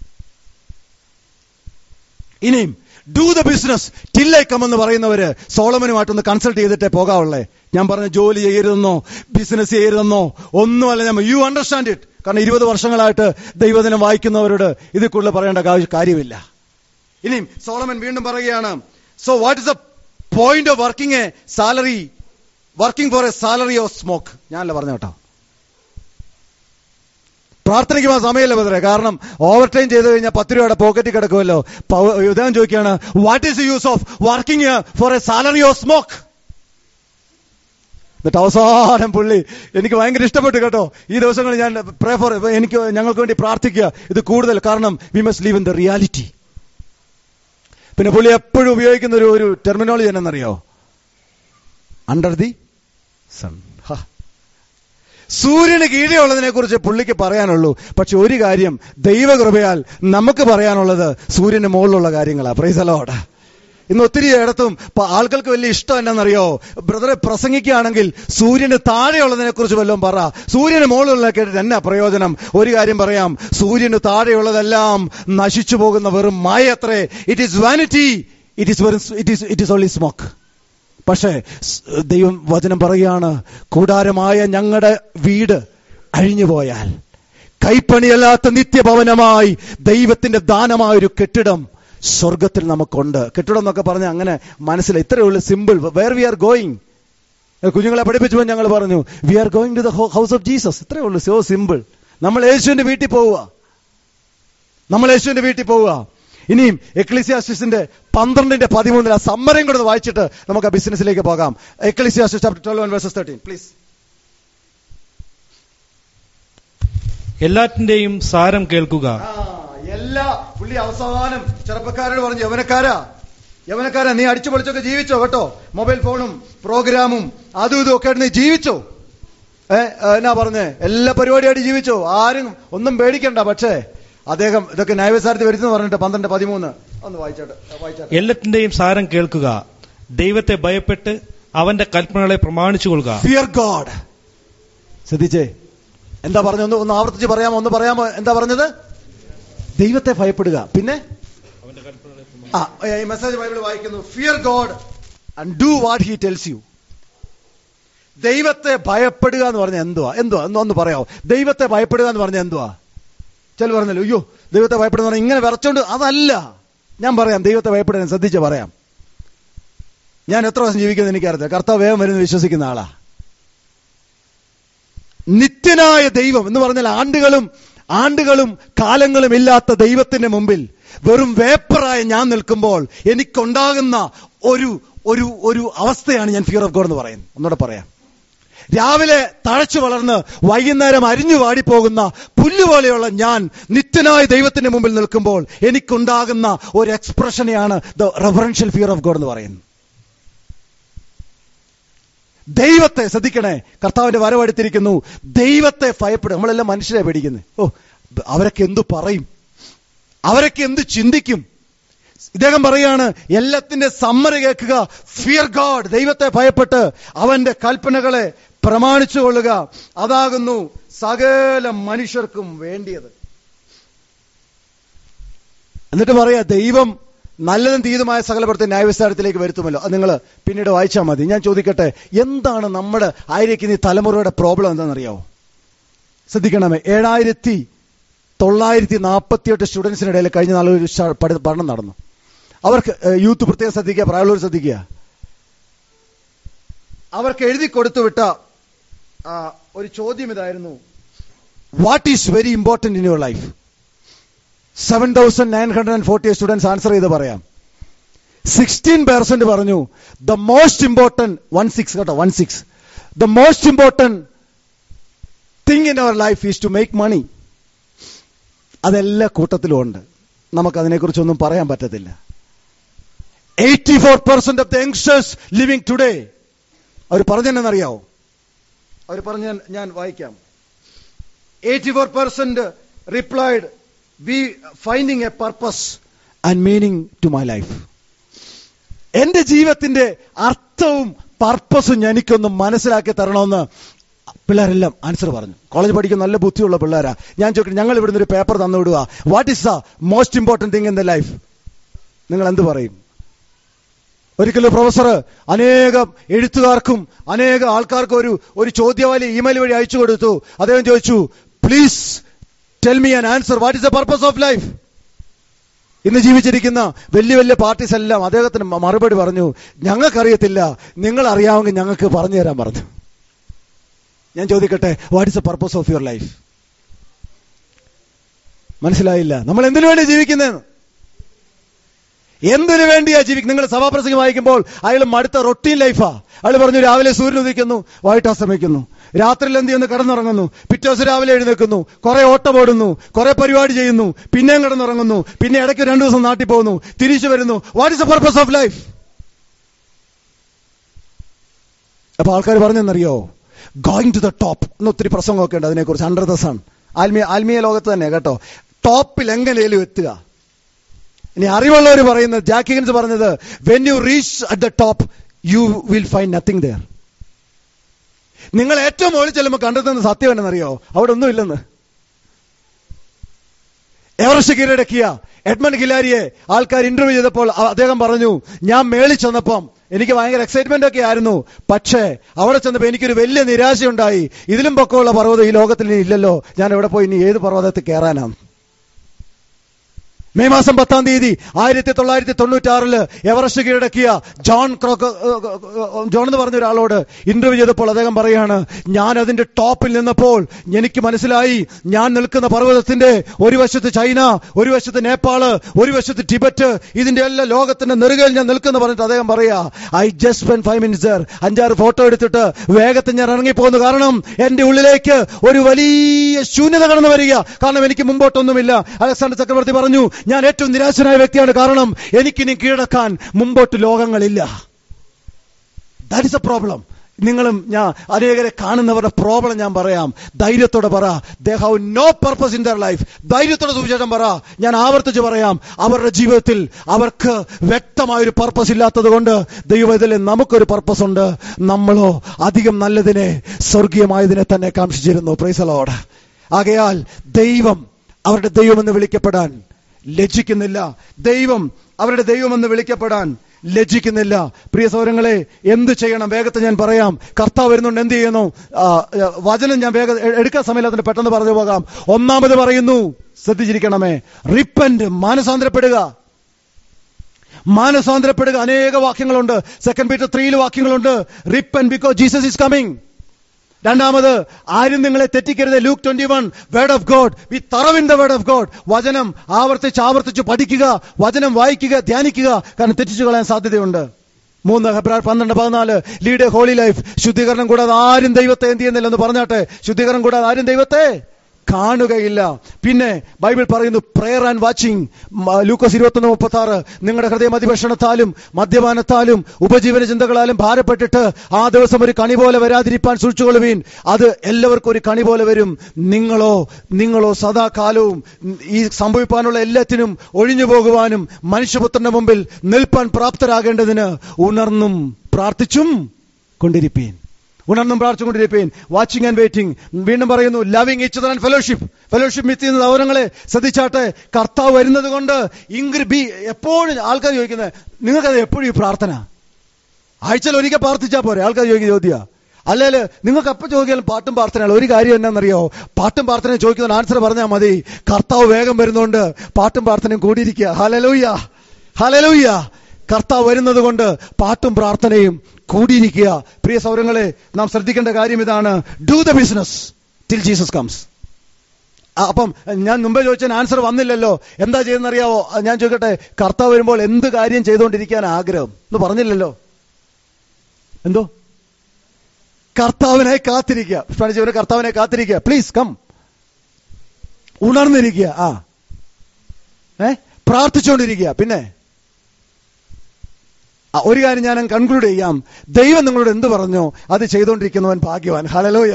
ഇനിയും ഡു ദ ബിസിനസ് ടില്ലേക്കം എന്ന് പറയുന്നവര് സോളമനുമായിട്ടൊന്ന് കൺസൾട്ട് ചെയ്തിട്ടേ പോകാവുള്ളേ ഞാൻ പറഞ്ഞ ജോലി ചെയ്യരുതെന്നോ ബിസിനസ് ചെയ്യരുതെന്നോ ഒന്നുമല്ല ഞാൻ യു അണ്ടർസ്റ്റാൻഡ് ഇറ്റ് കാരണം ഇരുപത് വർഷങ്ങളായിട്ട് ദൈവദിനം വായിക്കുന്നവരോട് ഇതിൽ കൂടുതൽ പറയേണ്ട കാ- കാര്യമില്ല ഇനിയും സോളമൻ വീണ്ടും പറയുകയാണ് so what is the point of working a salary working for a salary of smoke ഞാനല്ല പറഞ്ഞു കേട്ടോ പ്രാർത്ഥനയ്ക്ക് ആ സമയമില്ല ബദറെ കാരണം ഓവർ ടൈം ചെയ്ത് കഴിഞ്ഞാൽ പത്ത് രൂപയുടെ പോക്കറ്റിൽ കിടക്കുമല്ലോ പൗ- ഇദ്ദേഹം ചോദിക്കുകയാണ് what is use of working for a salary of smoke എന്നിട്ട് അവസാനം പുള്ളി എനിക്ക് ഭയങ്കര ഇഷ്ടപ്പെട്ടു കേട്ടോ ഈ ദിവസങ്ങളിൽ ഞാൻ പ്രേ ഫോർ എനിക്ക് ഞങ്ങൾക്ക് വേണ്ടി പ്രാർത്ഥിക്കുക ഇത് കൂടുതൽ കാരണം we must live in the reality പിന്നെ പുള്ളി എപ്പോഴും ഉപയോഗിക്കുന്ന ഒരു ഒരു ടെർമിനോളജി എന്നറിയോ അണ്ടർ ദി സൺ സൂര്യന് കീഴേ ഉള്ളതിനെ കുറിച്ച് പുള്ളിക്ക് പറയാനുള്ളൂ പക്ഷെ ഒരു കാര്യം ദൈവകൃപയാൽ നമുക്ക് പറയാനുള്ളത് സൂര്യന് മുകളിലുള്ള കാര്യങ്ങളാണ് പ്രൈസലോടാ ഇന്ന് ഒത്തിരി ഇടത്തും പ- ആൾക്കാർക്ക് വലിയ ഇഷ്ടം എന്നാണെന്നറിയോ ബ്രദറെ പ്രസംഗിക്കുകയാണെങ്കിൽ സൂര്യന് താഴെയുള്ളതിനെ കുറിച്ച് വല്ലതും പറ സൂര്യന് മുകളിലുള്ള കേട്ടിട്ട് എന്നാ പ്രയോജനം ഒരു കാര്യം പറയാം സൂര്യന് താഴെയുള്ളതെല്ലാം നശിച്ചു പോകുന്ന വെറും മായ അത്രേ it is vanity it is വെറും it is it is only smoke പക്ഷേ സ് ദൈവം വചനം പറയുകയാണ് കൂടാരമായ ഞങ്ങളുടെ വീട് അഴിഞ്ഞു പോയാൽ കൈപ്പണിയല്ലാത്ത നിത്യഭവനമായി ദൈവത്തിന്റെ ദാനമായ ഒരു കെട്ടിടം സ്വർഗത്തിൽ നമുക്കുണ്ട് കെട്ടിടം എന്നൊക്കെ പറഞ്ഞ അങ്ങനെ മനസ്സിൽ ഇത്രയേ ഉള്ളൂ simple where we are going കുഞ്ഞുങ്ങളെ പഠിപ്പിച്ചപ്പോൾ ഞങ്ങൾ പറഞ്ഞു we are going to the house of Jesus ഇത്രയേ ഉള്ളൂ സോ സിമ്പിൾ നമ്മൾ യേശുവിന്റെ വീട്ടിൽ പോവുക നമ്മൾ യേശുവിന്റെ വീട്ടിൽ പോവുക ഇനിയും എക്ലിസിയാസിന്റെ പന്ത്രണ്ടിന്റെ പതിമൂന്നിൽ ആ സമ്മരം കൂടെ ഒന്ന് വായിച്ചിട്ട് നമുക്ക് ആ ബിസിനസ്സിലേക്ക് പോകാം Ecclesiastes chapter twelve verses thirteen please എല്ലാറ്റിന്റെയും സാരം കേൾക്കുക എല്ലാ പുള്ളി അവസാനം ചെറുപ്പക്കാരോട് പറഞ്ഞു യവനക്കാരാ യവനക്കാരാ നീ അടിച്ചു പൊളിച്ചൊക്കെ ജീവിച്ചോ കേട്ടോ മൊബൈൽ ഫോണും പ്രോഗ്രാമും അതും ഇതും ഒക്കെ ആയിട്ട് നീ ജീവിച്ചോ ഏ എന്നാ പറഞ്ഞേ എല്ലാ പരിപാടിയായിട്ട് ജീവിച്ചോ ആരും ഒന്നും പേടിക്കണ്ട പക്ഷേ അദ്ദേഹം ഇതൊക്കെ ന്യായവസാരത്തിൽ വരുത്തുന്നു പറഞ്ഞിട്ട് പന്ത്രണ്ട് പതിമൂന്ന് ഒന്ന് വായിച്ചോട്ടെ വായിച്ചോട്ടെ എല്ലാറ്റിന്റെയും സാരം കേൾക്കുക ദൈവത്തെ ഭയപ്പെട്ട് അവന്റെ കൽപ്പനകളെ പ്രമാണിച്ചുകൊള്ളുക ഫിയർ ഗോഡ് ശ്രദ്ധിച്ചേ എന്താ പറഞ്ഞു ഒന്ന് ഒന്ന് ആവർത്തിച്ച് പറയാമോ ഒന്ന് പറയാമോ എന്താ പറഞ്ഞത് ദൈവത്തെ ഭയപ്പെടുക പിന്നെ ആ ഈ മെസ്സേജ് ബൈബിൾ വായിക്കുന്നു fear God and do what he tells you ദൈവത്തെ ഭയപ്പെടുക എന്ന് പറഞ്ഞാൽ എന്തുവാ എന്തുവാ ഒന്ന് ഒന്ന് പറയാമോ ദൈവത്തെ ഭയപ്പെടുക എന്ന് പറഞ്ഞാൽ എന്തുവാ ചില പറഞ്ഞല്ലോ അയ്യോ ദൈവത്തെ ഭയപ്പെടുന്ന പറഞ്ഞാൽ ഇങ്ങനെ വിറച്ചോണ്ട് അതല്ല ഞാൻ പറയാം ദൈവത്തെ ഭയപ്പെടുക ശ്രദ്ധിച്ച് പറയാം ഞാൻ എത്ര വർഷം ജീവിക്കുന്നത് എനിക്കറിയാം കർത്താവ് വേഗം വരുന്ന വിശ്വസിക്കുന്ന ആളാ നിത്യനായ ദൈവം എന്ന് പറഞ്ഞാൽ ആണ്ടുകളും ആണ്ടുകളും കാലങ്ങളും ഇല്ലാത്ത ദൈവത്തിന്റെ മുമ്പിൽ വെറും വേപ്പറായ ഞാൻ നിൽക്കുമ്പോൾ എനിക്കുണ്ടാകുന്ന ഒരു ഒരു ഒരു അവസ്ഥയാണ് ഞാൻ ഫിയർ ഓഫ് ഗോഡ് എന്ന് പറയുന്നത് ഒന്നുകൂടെ പറയാം രാവിലെ തഴച്ചു വളർന്ന് വൈകുന്നേരം അരിഞ്ഞു വാടിപ്പോകുന്ന പുല്ലുപോലെയുള്ള ഞാൻ നിത്യനായ ദൈവത്തിന്റെ മുമ്പിൽ നിൽക്കുമ്പോൾ എനിക്കുണ്ടാകുന്ന ഒരു എക്സ്പ്രഷനെയാണ് the reverential fear of God എന്ന് പറയുന്നത് ദൈവത്തെ ശ്രദ്ധിക്കണേ കർത്താവിന്റെ വരവെടുത്തിരിക്കുന്നു ദൈവത്തെ ഭയപ്പെടും നമ്മളെല്ലാം മനുഷ്യരെ പേടിക്കുന്നത് ഓ അവരൊക്കെ എന്തു പറയും അവരൊക്കെ എന്ത് ചിന്തിക്കും ഇദ്ദേഹം പറയാണ് എല്ലാത്തിന്റെ സമ്മര കേൾക്കുക ഫിയർ ഗാഡ് ദൈവത്തെ ഭയപ്പെട്ട് അവന്റെ കൽപ്പനകളെ പ്രമാണിച്ചു കൊള്ളുക അതാകുന്നു സകല മനുഷ്യർക്കും വേണ്ടിയത് എന്നിട്ട് പറയാ ദൈവം നല്ലതും തീതുമായ സകല പ്രത്യേക ന്യായവിസ്താരത്തിലേക്ക് വരുത്തുമല്ലോ അത് നിങ്ങൾ പിന്നീട് വായിച്ചാൽ മതി ഞാൻ ചോദിക്കട്ടെ എന്താണ് നമ്മുടെ ആയിരിക്കുന്ന ഈ തലമുറയുടെ പ്രോബ്ലം എന്താണെന്നറിയാവോ ശ്രദ്ധിക്കണമേ ഏഴായിരത്തി തൊള്ളായിരത്തി നാൽപ്പത്തിയെട്ട് സ്റ്റുഡൻസിനിടയിൽ കഴിഞ്ഞ നാളൊരു ശ- പഠി- പഠനം നടന്നു അവർക്ക് ഏഹ്, യൂത്ത് പ്രത്യേകം ശ്രദ്ധിക്കുക പ്രായമുള്ളവർ ശ്രദ്ധിക്കുക അവർക്ക് എഴുതി കൊടുത്തുവിട്ട ആ, ഒരു ചോദ്യം ഇതായിരുന്നു what is very important in your life seven thousand nine hundred and forty students answer ചെയ്ത് പറയാം സിക്സ്റ്റീൻ പെർസെന്റ് പറഞ്ഞു the most important one six കേട്ടോ one six the most important thing in our life is to make money അതെല്ലാ കൂട്ടത്തിലും ഉണ്ട് നമുക്ക് അതിനെക്കുറിച്ചൊന്നും പറയാൻ പറ്റത്തില്ല eighty four percent of the youngsters living today അവർ പറഞ്ഞെന്നറിയാവോ അവർ പറഞ്ഞ ഞാൻ വായിക്കാം eighty four percent replied we finding A purpose and meaning to my life എന്റെ ജീവിതത്തിന്റെ അർത്ഥവും പർപ്പസും എനിക്കൊന്ന് മനസ്സിലാക്കി തരണമെന്ന് പിള്ളേരെല്ലാം ആൻസർ പറഞ്ഞു കോളേജ് പഠിക്കുന്ന നല്ല ബുദ്ധിയുള്ള പിള്ളേരാ ഞാൻ ചോദിക്കട്ടെ ഞങ്ങൾ ഇവിടുന്ന് ഒരു പേപ്പർ തന്നു വിടുക what is the most important thing in the life നിങ്ങൾ എന്ത് പറയും ഒരിക്കലും പ്രൊഫസർ അനേകം എഴുത്തുകാർക്കും അനേക ആൾക്കാർക്കും ഒരു ഒരു ചോദ്യവാലി ഇമെയിൽ വഴി അയച്ചു കൊടുത്തു അദ്ദേഹം ചോദിച്ചു please tell me an answer what is the purpose of life ഇന്ന് ജീവിച്ചിരിക്കുന്ന വലിയ വലിയ പാർട്ടീസ് എല്ലാം അദ്ദേഹത്തിന് മ- മറുപടി പറഞ്ഞു ഞങ്ങൾക്കറിയത്തില്ല നിങ്ങൾ അറിയാമെങ്കിൽ ഞങ്ങൾക്ക് പറഞ്ഞു തരാൻ പറഞ്ഞു ഞാൻ ചോദിക്കട്ടെ what is the purpose of your life മനസ്സിലായില്ല നമ്മൾ എന്തിനു വേണ്ടി ജീവിക്കുന്നതെന്ന് എന്തിനു വേണ്ടിയാ ജീവിക്കും നിങ്ങൾ സഭാപ്രസംഗം വായിക്കുമ്പോൾ അയാൾ മടുത്ത റൊട്ടീൻ ലൈഫാ അയാൾ പറഞ്ഞു രാവിലെ സൂര്യൻ ഉദിക്കുന്നു വൈകിട്ട് അസ്തമിക്കുന്നു രാത്രിയിൽ എന്ത് ചെയ്യുന്നു കിടന്നുറങ്ങുന്നു പിറ്റേ ദിവസം രാവിലെ എഴുന്നേൽക്കുന്നു കുറെ ഓട്ടം ഓടുന്നു കുറെ പരിപാടി ചെയ്യുന്നു പിന്നെയും കിടന്നുറങ്ങുന്നു പിന്നെ ഇടയ്ക്ക് രണ്ടു ദിവസം നാട്ടിൽ പോകുന്നു തിരിച്ചു വരുന്നു what is the purpose of life അപ്പൊ ആൾക്കാർ പറഞ്ഞെന്നറിയോ ഗോയിങ് ടു ദ ടോപ്പ് എന്ന് ഒത്തിരി പ്രസംഗമൊക്കെ ഉണ്ട് അതിനെക്കുറിച്ച് അണ്ടർ ദ സൺ ആത്മീയ ആത്മീയ ലോകത്ത് തന്നെ കേട്ടോ ടോപ്പിൽ എങ്ങനെയും എത്തുക ഇനി അറിവുള്ളവർ പറയുന്നത് ജാക്കിഗൻസ് പറഞ്ഞത് when you reach at the top you will find nothing there നിങ്ങൾ ഏറ്റവും മുകളിൽ ചെല്ലുമ്പോൾ കണ്ടെത്തുന്ന സത്യം എന്താണെന്നറിയോ അവിടെ ഒന്നും ഇല്ലെന്ന് എവറസ്റ്റ് കീഴടക്കിയ എഡ്മണ്ട് ഹിലാരിയെ ആൾക്കാർ ഇന്റർവ്യൂ ചെയ്തപ്പോൾ അ- അദ്ദേഹം പറഞ്ഞു ഞാൻ മേളിൽ ചെന്നപ്പം എനിക്ക് ഭയങ്കര എക്സൈറ്റ്മെന്റ് ഒക്കെ ആയിരുന്നു പക്ഷേ അവിടെ ചെന്നപ്പോൾ എനിക്കൊരു വലിയ നിരാശയുണ്ടായി ഇതിലും പൊക്കമുള്ള പർവ്വതം ഈ ലോകത്തിൽ ഇനി ഇല്ലല്ലോ ഞാൻ എവിടെ പോയി ഇനി ഏത് പർവ്വതത്തിൽ കയറാനാണ് മെയ് മാസം പത്താം തീയതി ആയിരത്തി തൊള്ളായിരത്തി തൊണ്ണൂറ്റി ആറില് എവറസ്റ്റ് കീഴടക്കിയ ജോൺ ക്രോക്ക് ജോൺ എന്ന് പറഞ്ഞ ഒരാളോട് ഇന്റർവ്യൂ ചെയ്തപ്പോൾ അദ്ദേഹം പറയാണ് ഞാൻ അതിന്റെ ടോപ്പിൽ നിന്നപ്പോൾ എനിക്ക് മനസ്സിലായി ഞാൻ നിൽക്കുന്ന പർവ്വതത്തിന്റെ ഒരു വശത്ത് ചൈന ഒരു വശത്ത് നേപ്പാള് ഒരു വശത്ത് ടിബറ്റ് ഇതിന്റെ എല്ലാ ലോകത്തിന്റെ നെറുകയിൽ ഞാൻ നിൽക്കുന്ന പറഞ്ഞിട്ട് അദ്ദേഹം പറയാ I just spend five minutes അഞ്ചാറ് ഫോട്ടോ എടുത്തിട്ട് വേഗത്തിൽ ഞാൻ ഇറങ്ങിപ്പോകുന്നു കാരണം എന്റെ ഉള്ളിലേക്ക് ഒരു വലിയ ശൂന്യത കടന്നു വരിക കാരണം എനിക്ക് മുമ്പോട്ടൊന്നുമില്ല അലക്സാണ്ടർ ചക്രവർത്തി പറഞ്ഞു ഞാൻ ഏറ്റവും നിരാശനായ വ്യക്തിയാണ് കാരണം എനിക്കിനി കീഴടക്കാൻ മുമ്പോട്ട് ലോകങ്ങളില്ല ദാറ്റ് ഇസ് എ പ്രോബ്ലം നിങ്ങളും ഞാൻ അനേകരെ കാണുന്നവരുടെ പ്രോബ്ലം ഞാൻ പറയാം ധൈര്യത്തോടെ പറ they have no purpose in their life ധൈര്യത്തോടെ സുവിശേഷം പറ ഞാൻ ആവർത്തിച്ച് പറയാം അവരുടെ ജീവിതത്തിൽ അവർക്ക് വ്യക്തമായൊരു പർപ്പസ് ഇല്ലാത്തത് കൊണ്ട് ദൈവത്തിലെ നമുക്കൊരു പർപ്പസ് ഉണ്ട് നമ്മളോ അധികം നല്ലതിനെ സ്വർഗീയമായതിനെ തന്നെ കാംക്ഷിച്ചിരുന്നു പ്രൈസലോട് ആകയാൽ ദൈവം അവരുടെ ദൈവമെന്ന് വിളിക്കപ്പെടാൻ ലജ്ജിക്കുന്നില്ല ദൈവം അവരുടെ ദൈവമെന്ന് വിളിക്കപ്പെടാൻ ലജ്ജിക്കുന്നില്ല പ്രിയ സൗരങ്ങളെ എന്ത് ചെയ്യണം വേഗത്തിൽ ഞാൻ പറയാം കർത്താവ് വരുന്നുണ്ട് എന്ത് ചെയ്യുന്നു ആ, ആ, വചനം ഞാൻ വേഗം എ- എടുക്കാൻ സമയമില്ലാത്തതിന് പെട്ടെന്ന് പറഞ്ഞു പോകാം ഒന്നാമത് പറയുന്നു ശ്രദ്ധിച്ചിരിക്കണമേ റിപ്പന്റ് മാനസാന്തരപ്പെടുക മാനസാന്തരപ്പെടുക അനേക വാക്യങ്ങളുണ്ട് സെക്കൻഡ് പീറ്റർ ത്രീയിൽ വാക്യങ്ങളുണ്ട് repent because Jesus is coming രണ്ടാമത് ആരും നിങ്ങളെ തെറ്റിക്കരുത് Luke twenty one word of God we തറവിൻ ദ വേർഡ് ഓഫ് ഗോഡ് വചനം ആവർത്തിച്ച് ആവർത്തിച്ച് പഠിക്കുക വചനം വായിക്കുക ധ്യാനിക്കുക കാരണം തെറ്റിച്ചു കളയാൻ സാധ്യതയുണ്ട് മൂന്ന് ഹെബ്രാർ പന്ത്രണ്ട് പതിനാല് ലീഡ് എ ഹോളി ലൈഫ് ശുദ്ധീകരണം കൂടാതെ ആരും ദൈവത്തെ എന്ത് ചെയ്യുന്നില്ല എന്ന് പറഞ്ഞാട്ടെ ശുദ്ധീകരണം കൂടാതെ ആരും ദൈവത്തെ കാണുകയില്ല പിന്നെ ബൈബിൾ പറയുന്നു പ്രെയർ ആൻഡ് വാച്ചിങ് ലൂക്കോസ് ഇരുപത്തൊന്ന് മുപ്പത്തി ആറ് നിങ്ങളുടെ ഹൃദയം അതിഭക്ഷണത്താലും മദ്യപാനത്താലും ഉപജീവന ചിന്തകളാലും ഭാരപ്പെട്ടിട്ട് ആ ദിവസം ഒരു കണി പോലെ വരാതിരിപ്പാൻ സൂക്ഷിച്ചുകൊള്ളുവീൻ അത് എല്ലാവർക്കും ഒരു കണി പോലെ വരും നിങ്ങളോ നിങ്ങളോ സദാകാലവും ഈ സംഭവിപ്പാനുള്ള എല്ലാത്തിനും ഒഴിഞ്ഞു പോകുവാനും മനുഷ്യപുത്രന്റെ മുമ്പിൽ നിൽപ്പാൻ പ്രാപ്തരാകേണ്ടതിന് ഉണർന്നും പ്രാർത്ഥിച്ചും കൊണ്ടിരിപ്പീൻ ഉണർന്നും പ്രാർത്ഥിച്ചുകൊണ്ടിരിപ്പീൻ വാച്ചിങ് ആൻഡ് വെയിറ്റിംഗ് വീണ്ടും പറയുന്നു ലവിങ് ഇച്ച് ആൻഡ് ഫെലോഷിപ്പ് ഫെലോഷിപ്പ് മിത്ത് ചെയ്യുന്ന സൗരങ്ങളെ ശ്രദ്ധിച്ചാട്ടെ കർത്താവ് വരുന്നത് കൊണ്ട് ഇംഗ്രി ബി എപ്പോഴും ആൾക്കാർ ചോദിക്കുന്നത് നിങ്ങൾക്കത് എപ്പോഴും ഈ പ്രാർത്ഥന ആഴ്ചയിൽ ഒരിക്കൽ പ്രാർത്ഥിച്ചാൽ പോരെ ആൾക്കാർ ചോദിക്കുന്ന ചോദ്യ അല്ലെങ്കിൽ നിങ്ങൾക്ക് എപ്പോൾ ചോദിക്കാലും പാട്ടും പ്രാർത്ഥനയാണ് ഒരു കാര്യം എന്നാണെന്നറിയോ പാട്ടും പ്രാർത്ഥനയും ചോദിക്കുന്ന ആൻസർ പറഞ്ഞാൽ മതി കർത്താവ് വേഗം വരുന്നുണ്ട് പാട്ടും പ്രാർത്ഥനയും കൂടിയിരിക്കുക ഹലലൂയ്യ ഹലലൂയ്യ കർത്താവ് വരുന്നത് കൊണ്ട് പാട്ടും പ്രാർത്ഥനയും കൂടിയിരിക്കുക പ്രിയ സൗരങ്ങളെ നാം ശ്രദ്ധിക്കേണ്ട കാര്യം ഇതാണ് do the business till Jesus comes അപ്പം ഞാൻ മുമ്പേ ചോദിച്ചതിന് ആൻസർ വന്നില്ലല്ലോ എന്താ ചെയ്യുന്നറിയാവോ ഞാൻ ചോദിക്കട്ടെ കർത്താവ് വരുമ്പോൾ എന്ത് കാര്യം ചെയ്തുകൊണ്ടിരിക്കാൻ ആഗ്രഹം എന്ന് പറഞ്ഞില്ലല്ലോ എന്തോ കർത്താവിനെ കാത്തിരിക്കുക പുഷ്പാണിജീവന് കർത്താവിനെ കാത്തിരിക്കുക പ്ലീസ് കം ഉണർന്നിരിക്കുക ആ ഏ പ്രാർത്ഥിച്ചുകൊണ്ടിരിക്കുക പിന്നെ ആ, ഒരു കാര്യം ഞാൻ കൺക്ലൂഡ് ചെയ്യാം ദൈവം നിങ്ങളോട് എന്ത് പറഞ്ഞോ അത് ചെയ്തുകൊണ്ടിരിക്കുന്നവൻ ഭാഗ്യവാൻ ഹലലോയ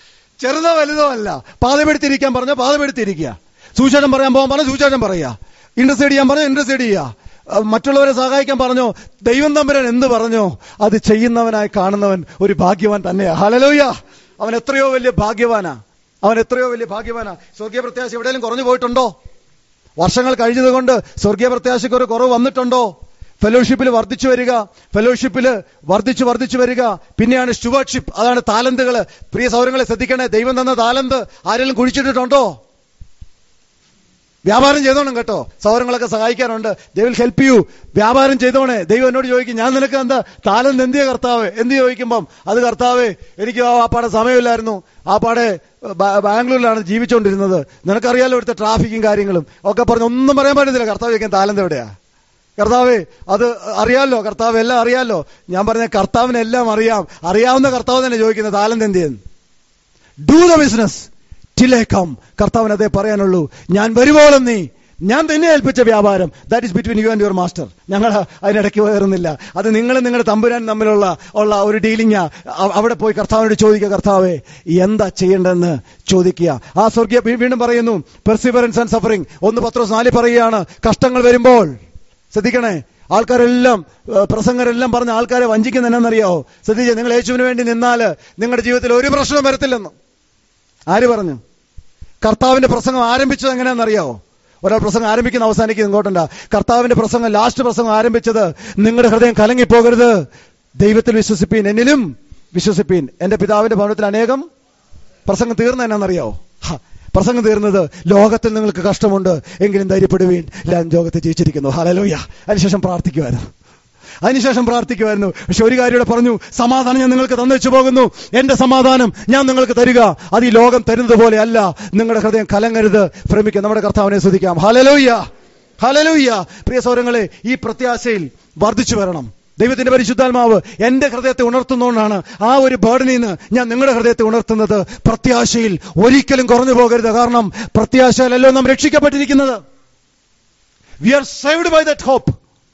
ചെറുതോ വലുതോ അല്ല പാതമെടുത്തിരിക്കാൻ പറഞ്ഞോ പാതമെടുത്തിരിക്കുക സൂചനം പറയാൻ പോകാൻ പറഞ്ഞ സൂചനം പറയുക ഇന്റർസൈഡ് ചെയ്യാൻ പറഞ്ഞോ ഇന്റർസൈഡ് ചെയ്യുക അഹ് മറ്റുള്ളവരെ സഹായിക്കാൻ പറഞ്ഞോ ദൈവം തമ്പുരാൻ എന്ത് പറഞ്ഞോ അത് ചെയ്യുന്നവനായി കാണുന്നവൻ ഒരു ഭാഗ്യവാൻ തന്നെയാ ഹലലോയ്യ അവൻ എത്രയോ വലിയ ഭാഗ്യവാനാ അവൻ എത്രയോ വലിയ ഭാഗ്യവാനാ സ്വർഗീയ പ്രത്യാശ എവിടെയെങ്കിലും കുറഞ്ഞു പോയിട്ടുണ്ടോ വർഷങ്ങൾ കഴിഞ്ഞതുകൊണ്ട് സ്വർഗീയ പ്രത്യാശയ്ക്ക് ഒരു കുറവ് വന്നിട്ടുണ്ടോ ഫെലോഷിപ്പിൽ വർദ്ധിച്ചു വരിക ഫെലോഷിപ്പിൽ വർദ്ധിച്ചു വർദ്ധിച്ചു വരിക പിന്നെയാണ് സ്റ്റുവർഷിപ്പ് അതാണ് താലന്തുകൾ പ്രിയ സൗരങ്ങളെ ശ്രദ്ധിക്കണേ ദൈവം തന്ന താലന്ത് ആരെങ്കിലും കുഴിച്ചിട്ടിട്ടുണ്ടോ വ്യാപാരം ചെയ്തോണം കേട്ടോ സൗരങ്ങളൊക്കെ സഹായിക്കാറുണ്ട് ദൈ വിൽ ഹെൽപ്പ് യു വ്യാപാരം ചെയ്തോണേ ദൈവം എന്നോട് ചോദിക്കും ഞാൻ നിനക്ക് എന്താ താലന്ത് എന്തിയ കർത്താവ് എന്ത് ചോദിക്കുമ്പം അത് കർത്താവേ എനിക്ക് ആ പാടെ സമയമില്ലായിരുന്നു ആ പാടെ ബാ- ബാംഗ്ലൂരിലാണ് ജീവിച്ചുകൊണ്ടിരുന്നത് നിനക്കറിയാലോ ഇവിടുത്തെ ട്രാഫിക്കും കാര്യങ്ങളും ഒക്കെ പറഞ്ഞ് ഒന്നും പറയാൻ പറ്റത്തില്ല കർത്താവ് ചോദിക്കാൻ താലന്ത് എവിടെയാ കർത്താവേ അത് അറിയാലോ കർത്താവ് എല്ലാം അറിയാലോ ഞാൻ പറഞ്ഞ കർത്താവിന് എല്ലാം അറിയാം അറിയാവുന്ന കർത്താവ് തന്നെ ചോദിക്കുന്നത് താലന്ത് എന്ത് ചെയ്യുന്നു do the business till I come കർത്താവിന് അതേ പറയാനുള്ളൂ ഞാൻ വരുവോളം നീ ഞാൻ തന്നെ ഏൽപ്പിച്ച വ്യാപാരം that is between you and your master ഞങ്ങൾ അതിനിടയ്ക്ക് കയറുന്നില്ല അത് നിങ്ങളും നിങ്ങളുടെ തമ്പുരാൻ തമ്മിലുള്ള ഉള്ള ഒരു ഡീലിംഗ് അവിടെ പോയി കർത്താവിനോട് ചോദിക്കുക കർത്താവേ എന്താ ചെയ്യേണ്ടതെന്ന് ചോദിക്കുക ആ സ്വർഗീയ വീ- വീണ്ടും പറയുന്നു പെർസിവറൻസ് ആൻഡ് സഫറിംഗ് ഒന്ന് പത്രോസ് നാല് പറയുകയാണ് കഷ്ടങ്ങൾ വരുമ്പോൾ ശ്രദ്ധിക്കണേ ആൾക്കാരെല്ലാം ഏഹ്, പ്രസംഗരെല്ലാം പറഞ്ഞ ആൾക്കാരെ വഞ്ചിക്കുന്ന എന്നറിയാവോ ശ്രദ്ധിച്ചേ നിങ്ങൾ യേശുവിന് വേണ്ടി നിന്നാല് നിങ്ങളുടെ ജീവിതത്തിൽ ഒരു പ്രശ്നവും വരത്തില്ലെന്ന് ആര് പറഞ്ഞു കർത്താവിന്റെ പ്രസംഗം ആരംഭിച്ചത് എങ്ങനെയാണെന്നറിയാവോ ഒരാൾ പ്രസംഗം ആരംഭിക്കുന്ന അവസാനിക്കുന്ന ഇങ്ങോട്ടുണ്ട കർത്താവിന്റെ പ്രസംഗം ലാസ്റ്റ് പ്രസംഗം ആരംഭിച്ചത് നിങ്ങളുടെ ഹൃദയം കലങ്ങിപ്പോകരുത് ദൈവത്തിൽ വിശ്വസിപ്പീൻ എന്നിലും വിശ്വസിപ്പീൻ എന്റെ പിതാവിന്റെ ഭവനത്തിൽ അനേകം പ്രസംഗം തീർന്ന എന്നാണെന്നറിയാവോ ഹ, പ്രസംഗം തീർന്നത് ലോകത്തിൽ നിങ്ങൾക്ക് കഷ്ടമുണ്ട് എങ്കിലും ധൈര്യപ്പെടുവീൻ ഞാൻ ലോകത്തെ ജയിച്ചിരിക്കുന്നു ഹലലോയ്യ അതിനുശേഷം പ്രാർത്ഥിക്കുമായിരുന്നു അതിനുശേഷം പ്രാർത്ഥിക്കുമായിരുന്നു പക്ഷെ ഒരു കാര്യം ഇവിടെ പറഞ്ഞു സമാധാനം ഞാൻ നിങ്ങൾക്ക് തന്നേച്ചു പോകുന്നു എന്റെ സമാധാനം ഞാൻ നിങ്ങൾക്ക് തരിക അത് ഈ ലോകം തരുന്നത് പോലെ അല്ല നിങ്ങളുടെ ഹൃദയം കലങ്ങരുത് ഭ്രമിക്കുക നമ്മുടെ കർത്താവിനെ ശ്രദ്ധിക്കാം ഹലലോയ്യ ഹലലോയ്യ പ്രിയ സൗരങ്ങളെ ഈ പ്രത്യാശയിൽ വർദ്ധിച്ചു വരണം ദൈവത്തിന്റെ പരിശുദ്ധാത്മാവ് എന്റെ ഹൃദയത്തെ ഉണർത്തുന്നതുകൊണ്ടാണ് ആ ഒരു ബേർഡിൽ നിന്ന് ഞാൻ നിങ്ങളുടെ ഹൃദയത്തെ ഉണർത്തുന്നത് പ്രത്യാശയിൽ ഒരിക്കലും കുറഞ്ഞു പോകരുത് കാരണം പ്രത്യാശയിലല്ലോ നാം രക്ഷിക്കപ്പെട്ടിരിക്കുന്നത് we are saved by that hope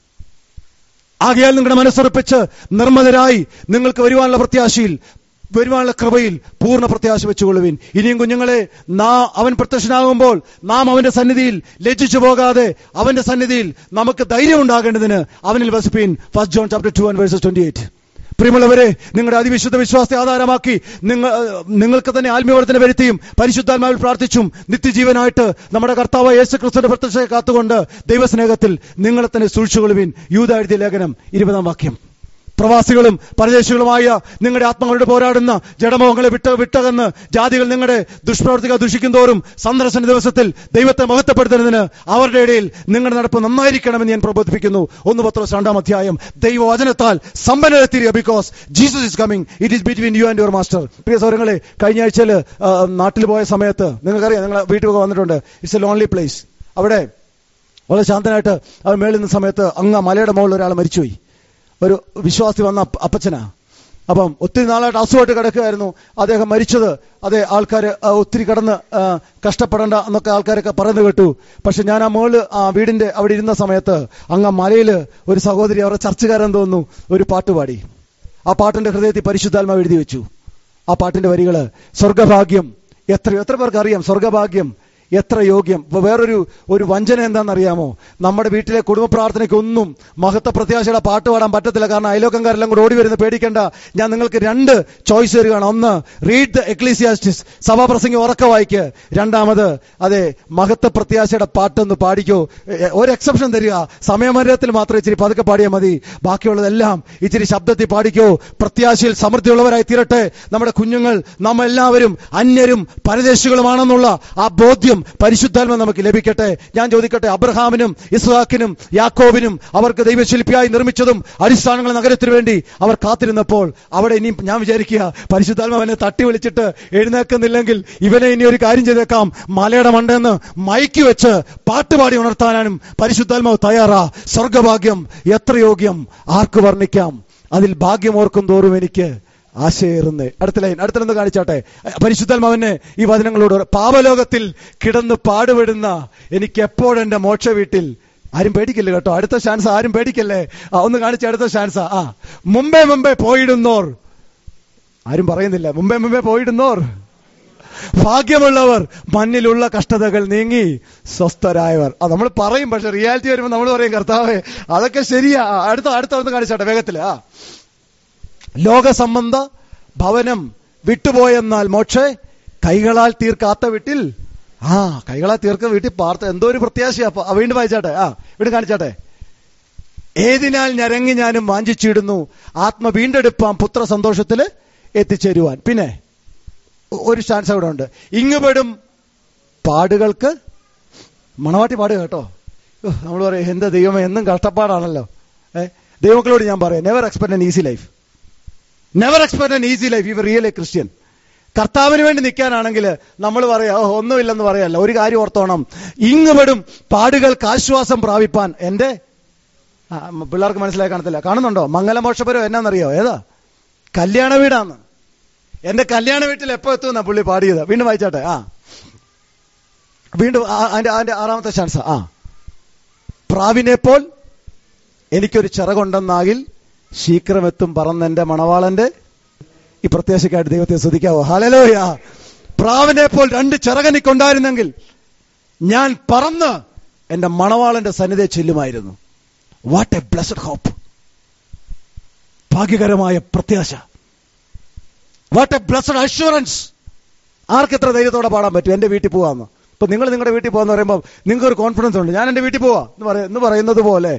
ആകയാൽ നിങ്ങളുടെ മനസ്സുറപ്പിച്ച് നിർമ്മതരായി നിങ്ങൾക്ക് വരുവാനുള്ള പ്രത്യാശയിൽ വരുവാനുള്ള കൃപയിൽ പൂർണ്ണ പ്രത്യാശ വെച്ചുകൊള്ളുവിൻ ഇനിയും കുഞ്ഞുങ്ങളെ നാ അവൻ പ്രത്യക്ഷനാകുമ്പോൾ നാം അവന്റെ സന്നിധിയിൽ ലജ്ജിച്ചു പോകാതെ അവന്റെ സന്നിധിയിൽ നമുക്ക് ധൈര്യം ഉണ്ടാകേണ്ടതിന് അവനിൽ വസിപ്പീൻ first John chapter two and verses twenty eight പ്രിയമുള്ളവരെ നിങ്ങളുടെ അതിവിശുദ്ധ വിശ്വാസത്തെ ആധാരമാക്കി നിങ്ങൾ നിങ്ങൾക്ക് തന്നെ ആത്മീയവർദ്ധന വരുത്തിയും പരിശുദ്ധാത്മാവിൽ പ്രാർത്ഥിച്ചും നിത്യജീവനായിട്ട് നമ്മുടെ കർത്താവ് യേശു ക്രിസ്തുവിന്റെ പ്രത്യക്ഷയെ കാത്തുകൊണ്ട് ദൈവസ്നേഹത്തിൽ നിങ്ങളെ തന്നെ സൂക്ഷിച്ചുകൊള്ളുവിൻ യൂത എഴുതിയ ലേഖനം ഇരുപതാം വാക്യം പ്രവാസികളും പരദേശികളുമായ നിങ്ങളുടെ ആത്മാക്കളോട് പോരാടുന്ന ജഡമോഹങ്ങളെ വിട്ട വിട്ടകന്ന് ജാതികൾ നിങ്ങളുടെ ദുഷ്പ്രവർത്തികൾ ദുഷിക്കും തോറും സന്ദർശന ദിവസത്തിൽ ദൈവത്തെ മഹത്വപ്പെടുത്തുന്നതിന് അവരുടെ ഇടയിൽ നിങ്ങളുടെ നടപ്പ് നന്നായിരിക്കണമെന്ന് ഞാൻ പ്രബോധിപ്പിക്കുന്നു ഒന്ന് പത്രോസ് രണ്ടാം അധ്യായം ദൈവവചനത്താൽ സമ്പന്നരെത്തിരിക because Jesus is coming it is between you and your master പ്രിയ സൗരങ്ങളെ കഴിഞ്ഞ ആഴ്ചയിൽ നാട്ടിൽ പോയ സമയത്ത് നിങ്ങൾക്കറിയാം നിങ്ങൾ വീട്ടിലൊക്കെ വന്നിട്ടുണ്ട് ഇറ്റ്സ് എ ലോൺലി പ്ലേസ് അവിടെ വളരെ ശാന്തനായിട്ട് അവർ മേളിൽ നിന്ന സമയത്ത് അങ്ങ് ആ മലയുടെ മുകളിൽ ഒരാൾ മരിച്ചുപോയി ഒരു വിശ്വാസി വന്ന അപ്പ- അപ്പച്ചനാ അപ്പം ഒത്തിരി നാളായിട്ട് അസുഖമായിട്ട് കിടക്കുകയായിരുന്നു അദ്ദേഹം മരിച്ചത് അതെ ആൾക്കാർ ഒത്തിരി കിടന്ന് ആ, കഷ്ടപ്പെടേണ്ട എന്നൊക്കെ ആൾക്കാരൊക്കെ പറയുന്നത് കേട്ടു പക്ഷെ ഞാൻ ആ മോള് ആ വീടിന്റെ അവിടെ ഇരുന്ന സമയത്ത് അങ്ങ് ആ മലയിൽ ഒരു സഹോദരി അവരുടെ ചർച്ചകാരൻ തോന്നുന്നു ഒരു പാട്ട് പാടി ആ പാട്ടിന്റെ ഹൃദയത്തിൽ പരിശുദ്ധാത്മാവ് എഴുതി വെച്ചു ആ പാട്ടിന്റെ വരികള് സ്വർഗഭാഗ്യം എത്ര എത്ര പേർക്ക് അറിയാം സ്വർഗഭാഗ്യം എത്ര യോഗ്യം ഇപ്പൊ വേറൊരു ഒരു വഞ്ചന എന്താണെന്നറിയാമോ നമ്മുടെ വീട്ടിലെ കുടുംബ പ്രാർത്ഥനയ്ക്കൊന്നും മഹത്വ പ്രത്യാശയുടെ പാട്ട് പാടാൻ പറ്റത്തില്ല കാരണം അയലോക്കംകാരെല്ലാം കൂടെ ഓടി വരുന്ന പേടിക്കേണ്ട ഞാൻ നിങ്ങൾക്ക് രണ്ട് ചോയ്സ് തരികയാണ് ഒന്ന് റീഡ് ദ എക്ലീസിയാസ്റ്റിസ് സഭാപ്രസംഗി ഉറക്ക വായിക്ക് രണ്ടാമത് അതെ മഹത്വ പ്രത്യാശയുടെ പാട്ടൊന്ന് പാടിക്കോ എ- ഒരു എക്സെപ്ഷൻ തരിക സമയമരത്തിൽ മാത്രം ഇച്ചിരി പതുക്കെ പാടിയാൽ മതി ബാക്കിയുള്ളതെല്ലാം ഇച്ചിരി ശബ്ദത്തിൽ പാടിക്കോ പ്രത്യാശയിൽ സമൃദ്ധിയുള്ളവരായി തീരട്ടെ നമ്മുടെ കുഞ്ഞുങ്ങൾ നമ്മ എല്ലാവരും അന്യരും പരദേശികളുമാണെന്നുള്ള ആ ബോധ്യം പരിശുദ്ധാത്മ നമുക്ക് ലഭിക്കട്ടെ ഞാൻ ചോദിക്കട്ടെ അബ്രഹാമിനും ഇസ്ഹാക്കിനും യാക്കോബിനും അവർക്ക് ദൈവശില്പിയായി നിർമ്മിച്ചതും അടിസ്ഥാനങ്ങൾ നഗരത്തിനു വേണ്ടി അവർ കാത്തിരുന്നപ്പോൾ അവിടെ ഇനി ഞാൻ വിചാരിക്കുക പരിശുദ്ധാത്മാവനെ തട്ടി വിളിച്ചിട്ട് എഴുന്നേൽക്കുന്നില്ലെങ്കിൽ ഇവനെ ഇനി ഒരു കാര്യം ചെയ്തേക്കാം മലയുടെ മണ്ടെന്ന് മൈക്ക് വെച്ച് പാട്ടുപാടി ഉണർത്താനും പരിശുദ്ധാത്മാവ് തയ്യാറാ സ്വർഗഭാഗ്യം എത്ര യോഗ്യം ആർക്ക് വർണ്ണിക്കാം അതിൽ ഭാഗ്യം ഓർക്കും തോറും എനിക്ക് ആശയേറുന്നേ അടുത്ത ലൈൻ അടുത്ത ലൈൻ ഒന്ന് കാണിച്ചാട്ടെ പരിശുദ്ധാത്മാവിനെ ഈ വചനങ്ങളോട് പറ- പാപലോകത്തിൽ കിടന്ന് പാടുപെടുന്ന എനിക്ക് എപ്പോഴും എന്റെ മോക്ഷ വീട്ടിൽ ആരും പേടിക്കില്ല കേട്ടോ അടുത്ത ചാൻസ് ആരും പേടിക്കല്ലേ ആ ഒന്ന് കാണിച്ച അടുത്ത ചാൻസാ ആ മുമ്പേ മുമ്പേ പോയിടുന്നോർ ആരും പറയുന്നില്ല മുമ്പേ മുമ്പേ പോയിടുന്നോർ ഭാഗ്യമുള്ളവർ മണ്ണിലുള്ള കഷ്ടതകൾ നീങ്ങി സ്വസ്ഥരായവർ അത് നമ്മൾ പറയും പക്ഷെ റിയാലിറ്റി വരുമ്പോൾ നമ്മൾ പറയും കർത്താവേ അതൊക്കെ ശരിയാ ആ, അടുത്ത അടുത്ത ഒന്ന് കാണിച്ചാട്ടെ വേഗത്തില് ആ ലോകസംബന്ധ ഭവനം വിട്ടുപോയെന്നാൽ മോക്ഷെ കൈകളാൽ തീർക്കാത്ത വീട്ടിൽ ആ കൈകളാൽ തീർക്ക വീട്ടിൽ പാർത്ത എന്തോ ഒരു പ്രത്യാശയാ അപ്പൊ ആ, വീണ്ടും വായിച്ചാട്ടെ ആ വീണ്ടും കാണിച്ചാട്ടെ ഏതിനാൽ ഞരങ്ങി ഞാനും വാഞ്ചിച്ചിടുന്നു ആത്മ വീണ്ടെടുപ്പാം പുത്ര സന്തോഷത്തില് എത്തിച്ചേരുവാൻ പിന്നെ ഒ- ഒരു ചാൻസ് അവിടെ ഉണ്ട് ഇങ്ങുപെടും പാടുകൾക്ക് മണവാട്ടി പാടുക കേട്ടോ നമ്മൾ പറയും എന്താ ദൈവമേ എന്നും കഷ്ടപ്പാടാണല്ലോ ഏ ദൈവങ്ങളോട് ഞാൻ പറയാം never expect an easy life never expect an easy life ഇവർ റിയൽ എ ക്രിസ്ത്യൻ കർത്താവിന് വേണ്ടി നിൽക്കാനാണെങ്കിൽ നമ്മൾ പറയാം "ഓ, ഒന്നുമില്ലെന്ന് പറയല്ല ഒരു കാര്യം ഓർത്തോണം ഇങ്ങുപെടും പാടുകൾക്ക് ആശ്വാസം പ്രാപിപ്പാൻ എന്റെ ആ, മ- പിള്ളേർക്ക് മനസ്സിലായി കാണത്തില്ല കാണുന്നുണ്ടോ മംഗലമോക്ഷപുരം എന്നാന്നറിയോ ഏതാ കല്യാണ വീടാന്ന് എന്റെ കല്യാണ വീട്ടിൽ എപ്പോ എത്തുമെന്നാ പുള്ളി പാടിയത് വീണ്ടും വായിച്ചാട്ടെ ആ വീണ്ടും ആ- അതിന്റെ അതിന്റെ ആറാമത്തെ ചാൻസ് ആ പ്രാവിനെപ്പോൾ എനിക്കൊരു ചിറകുണ്ടെന്നാകിൽ ശീഘ്രമെത്തും പറന്നെന്റെ മണവാളന്റെ ഈ പ്രത്യാശക്കായിട്ട് ദൈവത്തെ സ്തുതിക്കാവോ ഹലലോയ പ്രാവിനെപ്പോൾ രണ്ട് ചിറകനിക്കൊണ്ടായിരുന്നെങ്കിൽ ഞാൻ പറന്ന് എന്റെ മണവാളന്റെ സന്നിധി ചെല്ലുമായിരുന്നു വാട്ട് എ ബ്ലസ്ഡ് ഹോപ്പ് ഭാഗ്യകരമായ പ്രത്യാശ വാട്ട് എ ബ്ലസ്ഡ് അഷുറൻസ് ആർക്ക് എത്ര ധൈര്യത്തോടെ പാടാൻ പറ്റും എന്റെ വീട്ടിൽ പോവാന്ന് ഇപ്പൊ നിങ്ങൾ നിങ്ങളുടെ വീട്ടിൽ പോകാന്ന് പറയുമ്പോൾ നിങ്ങൾക്ക് ഒരു കോൺഫിഡൻസ് ഉണ്ട് ഞാൻ എന്റെ വീട്ടിൽ പോവാ എന്ന് പറയ എന്ന് പറയുന്നത് പോലെ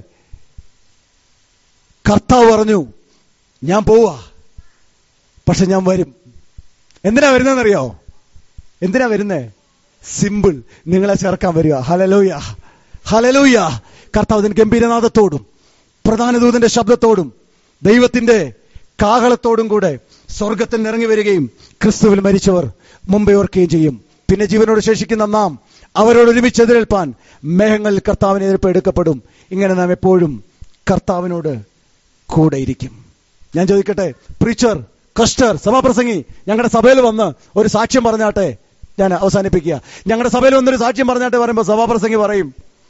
കർത്താവ് പറഞ്ഞു ഞാൻ പോവാ പക്ഷെ ഞാൻ വരും എന്തിനാ വരുന്നതെന്നറിയോ എന്തിനാ വരുന്നേ സിമ്പിൾ നിങ്ങളെ ചേർക്കാൻ വരിക ഹലലൂയ ഹലലൂയ കർത്താവ് അതിന് ഗംഭീരനാഥത്തോടും പ്രധാന ദൂതന്റെ ശബ്ദത്തോടും ദൈവത്തിന്റെ കാഹളത്തോടും കൂടെ സ്വർഗത്തിൽ നിന്ന് ഇറങ്ങി വരികയും ക്രിസ്തുവിൽ മരിച്ചവർ മുമ്പേ ഓർക്കുകയും ചെയ്യും പിന്നെ ജീവനോട് ശേഷിക്കുന്ന നാം അവരോട് ഒരുമിച്ച് എതിരേൽപ്പാൻ മേഘങ്ങളിൽ കർത്താവിനെ എതിർപ്പ് എടുക്കപ്പെടും ഇങ്ങനെ നാം എപ്പോഴും കർത്താവിനോട് കൂടെ ഇരിക്കും ഞാൻ ചോദിക്കട്ടെ പ്രീച്ചർ കസ്റ്റർ സഭാപ്രസംഗി ഞങ്ങളുടെ സഭയിൽ വന്ന് ഒരു സാക്ഷ്യം പറഞ്ഞാട്ടെ ഞാൻ അവസാനിപ്പിക്കുക ഞങ്ങളുടെ സഭയിൽ വന്നൊരു സാക്ഷ്യം പറഞ്ഞാട്ടെ പറയുമ്പോൾ സഭാപ്രസംഗി പറയും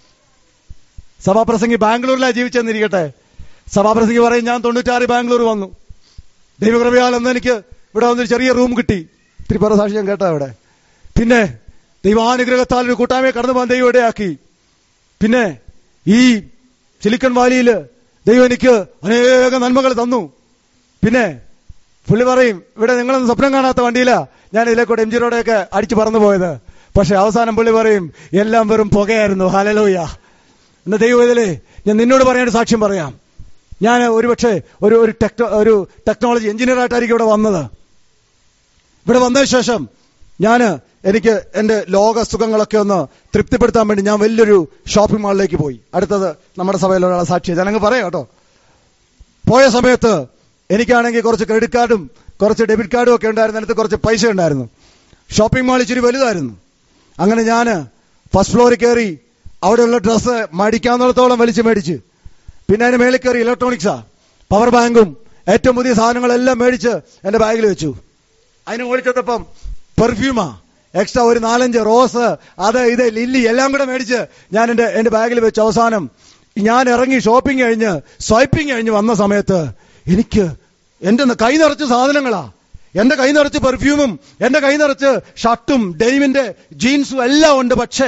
സഭാപ്രസംഗി ബാംഗ്ലൂരിലാണ് ജീവിച്ചെന്നിരിക്കട്ടെ സഭാപ്രസംഗി പറയും ഞാൻ തൊണ്ണൂറ്റാറ് ബാംഗ്ലൂർ വന്നു ദൈവകൃപയാൽ അന്ന് എനിക്ക് ഇവിടെ വന്നൊരു ചെറിയ റൂം കിട്ടി ഇത്തിരി പറ സാക്ഷി ഞാൻ കേട്ടോ ഇവിടെ പിന്നെ ദൈവാനുഗ്രഹത്താൽ ഒരു കൂട്ടായ്മയെ കടന്നു പോകാൻ ദൈവം ഇടയാക്കി പിന്നെ ഈ സിലിക്കൺ വാലിയിൽ ദൈവം എനിക്ക് അനേക നന്മകൾ തന്നു പിന്നെ പുള്ളി പറയും ഇവിടെ നിങ്ങളൊന്നും സ്വപ്നം കാണാത്ത വണ്ടിയിലാ ഞാൻ ഇതിലേക്കൂടെ എം ജി റോഡൊക്കെ അടിച്ചു പറന്നു പോയത് പക്ഷെ അവസാനം പുള്ളി പറയും എല്ലാം വെറും പുകയായിരുന്നു ഹലലോയ എന്ന ദൈവം ഇതിലെ ഞാൻ നിന്നോട് പറയാൻ ഒരു സാക്ഷ്യം പറയാം ഞാൻ ഒരുപക്ഷെ ഒരു ഒരു ടെക്നോ ഒരു ടെക്നോളജി എഞ്ചിനീയർ ആയിട്ടായിരിക്കും ഇവിടെ വന്നത് ഇവിടെ വന്നതിന് ശേഷം ഞാൻ എനിക്ക് എന്റെ ലോക സുഖങ്ങളൊക്കെ ഒന്ന് തൃപ്തിപ്പെടുത്താൻ വേണ്ടി ഞാൻ വലിയൊരു ഷോപ്പിംഗ് മാളിലേക്ക് പോയി അടുത്തത് നമ്മുടെ സഭയിലുള്ള ഒരാളെ സാക്ഷി ഞാനങ്ങ് പറയാം കേട്ടോ പോയ സമയത്ത് എനിക്കാണെങ്കിൽ കുറച്ച് ക്രെഡിറ്റ് കാർഡും കുറച്ച് ഡെബിറ്റ് കാർഡും ഒക്കെ ഉണ്ടായിരുന്നു അതിനകത്ത് കുറച്ച് പൈസ ഉണ്ടായിരുന്നു ഷോപ്പിംഗ് മാൾ ഇച്ചിരി വലുതായിരുന്നു അങ്ങനെ ഞാൻ ഫസ്റ്റ് ഫ്ലോറിൽ കയറി അവിടെയുള്ള ഡ്രസ്സ് മടിക്കാവുന്നിടത്തോളം വലിച്ചു മേടിച്ച് പിന്നെ അതിന് മേളിൽ കയറി ഇലക്ട്രോണിക്സാ പവർ ബാങ്കും ഏറ്റവും പുതിയ സാധനങ്ങളെല്ലാം മേടിച്ച് എന്റെ ബാഗിൽ വെച്ചു അതിന് ഓടിച്ചെത്തപ്പം പെർഫ്യൂമാ എക്സ്ട്രാ ഒരു നാലഞ്ച് റോസ് അത് ഇത് ലില്ലി എല്ലാം കൂടെ മേടിച്ച് ഞാൻ എന്റെ എന്റെ ബാഗിൽ വെച്ച് അവസാനം ഞാൻ ഇറങ്ങി ഷോപ്പിംഗ് കഴിഞ്ഞ് സ്വൈപ്പിംഗ് കഴിഞ്ഞ് വന്ന സമയത്ത് എനിക്ക് എന്റെ ന- കൈ നിറച്ച് സാധനങ്ങളാ എന്റെ കൈ നിറച്ച് പെർഫ്യൂമും എന്റെ കൈ നിറച്ച് ഷർട്ടും ഡെനിമിന്റെ ജീൻസും എല്ലാം ഉണ്ട് പക്ഷേ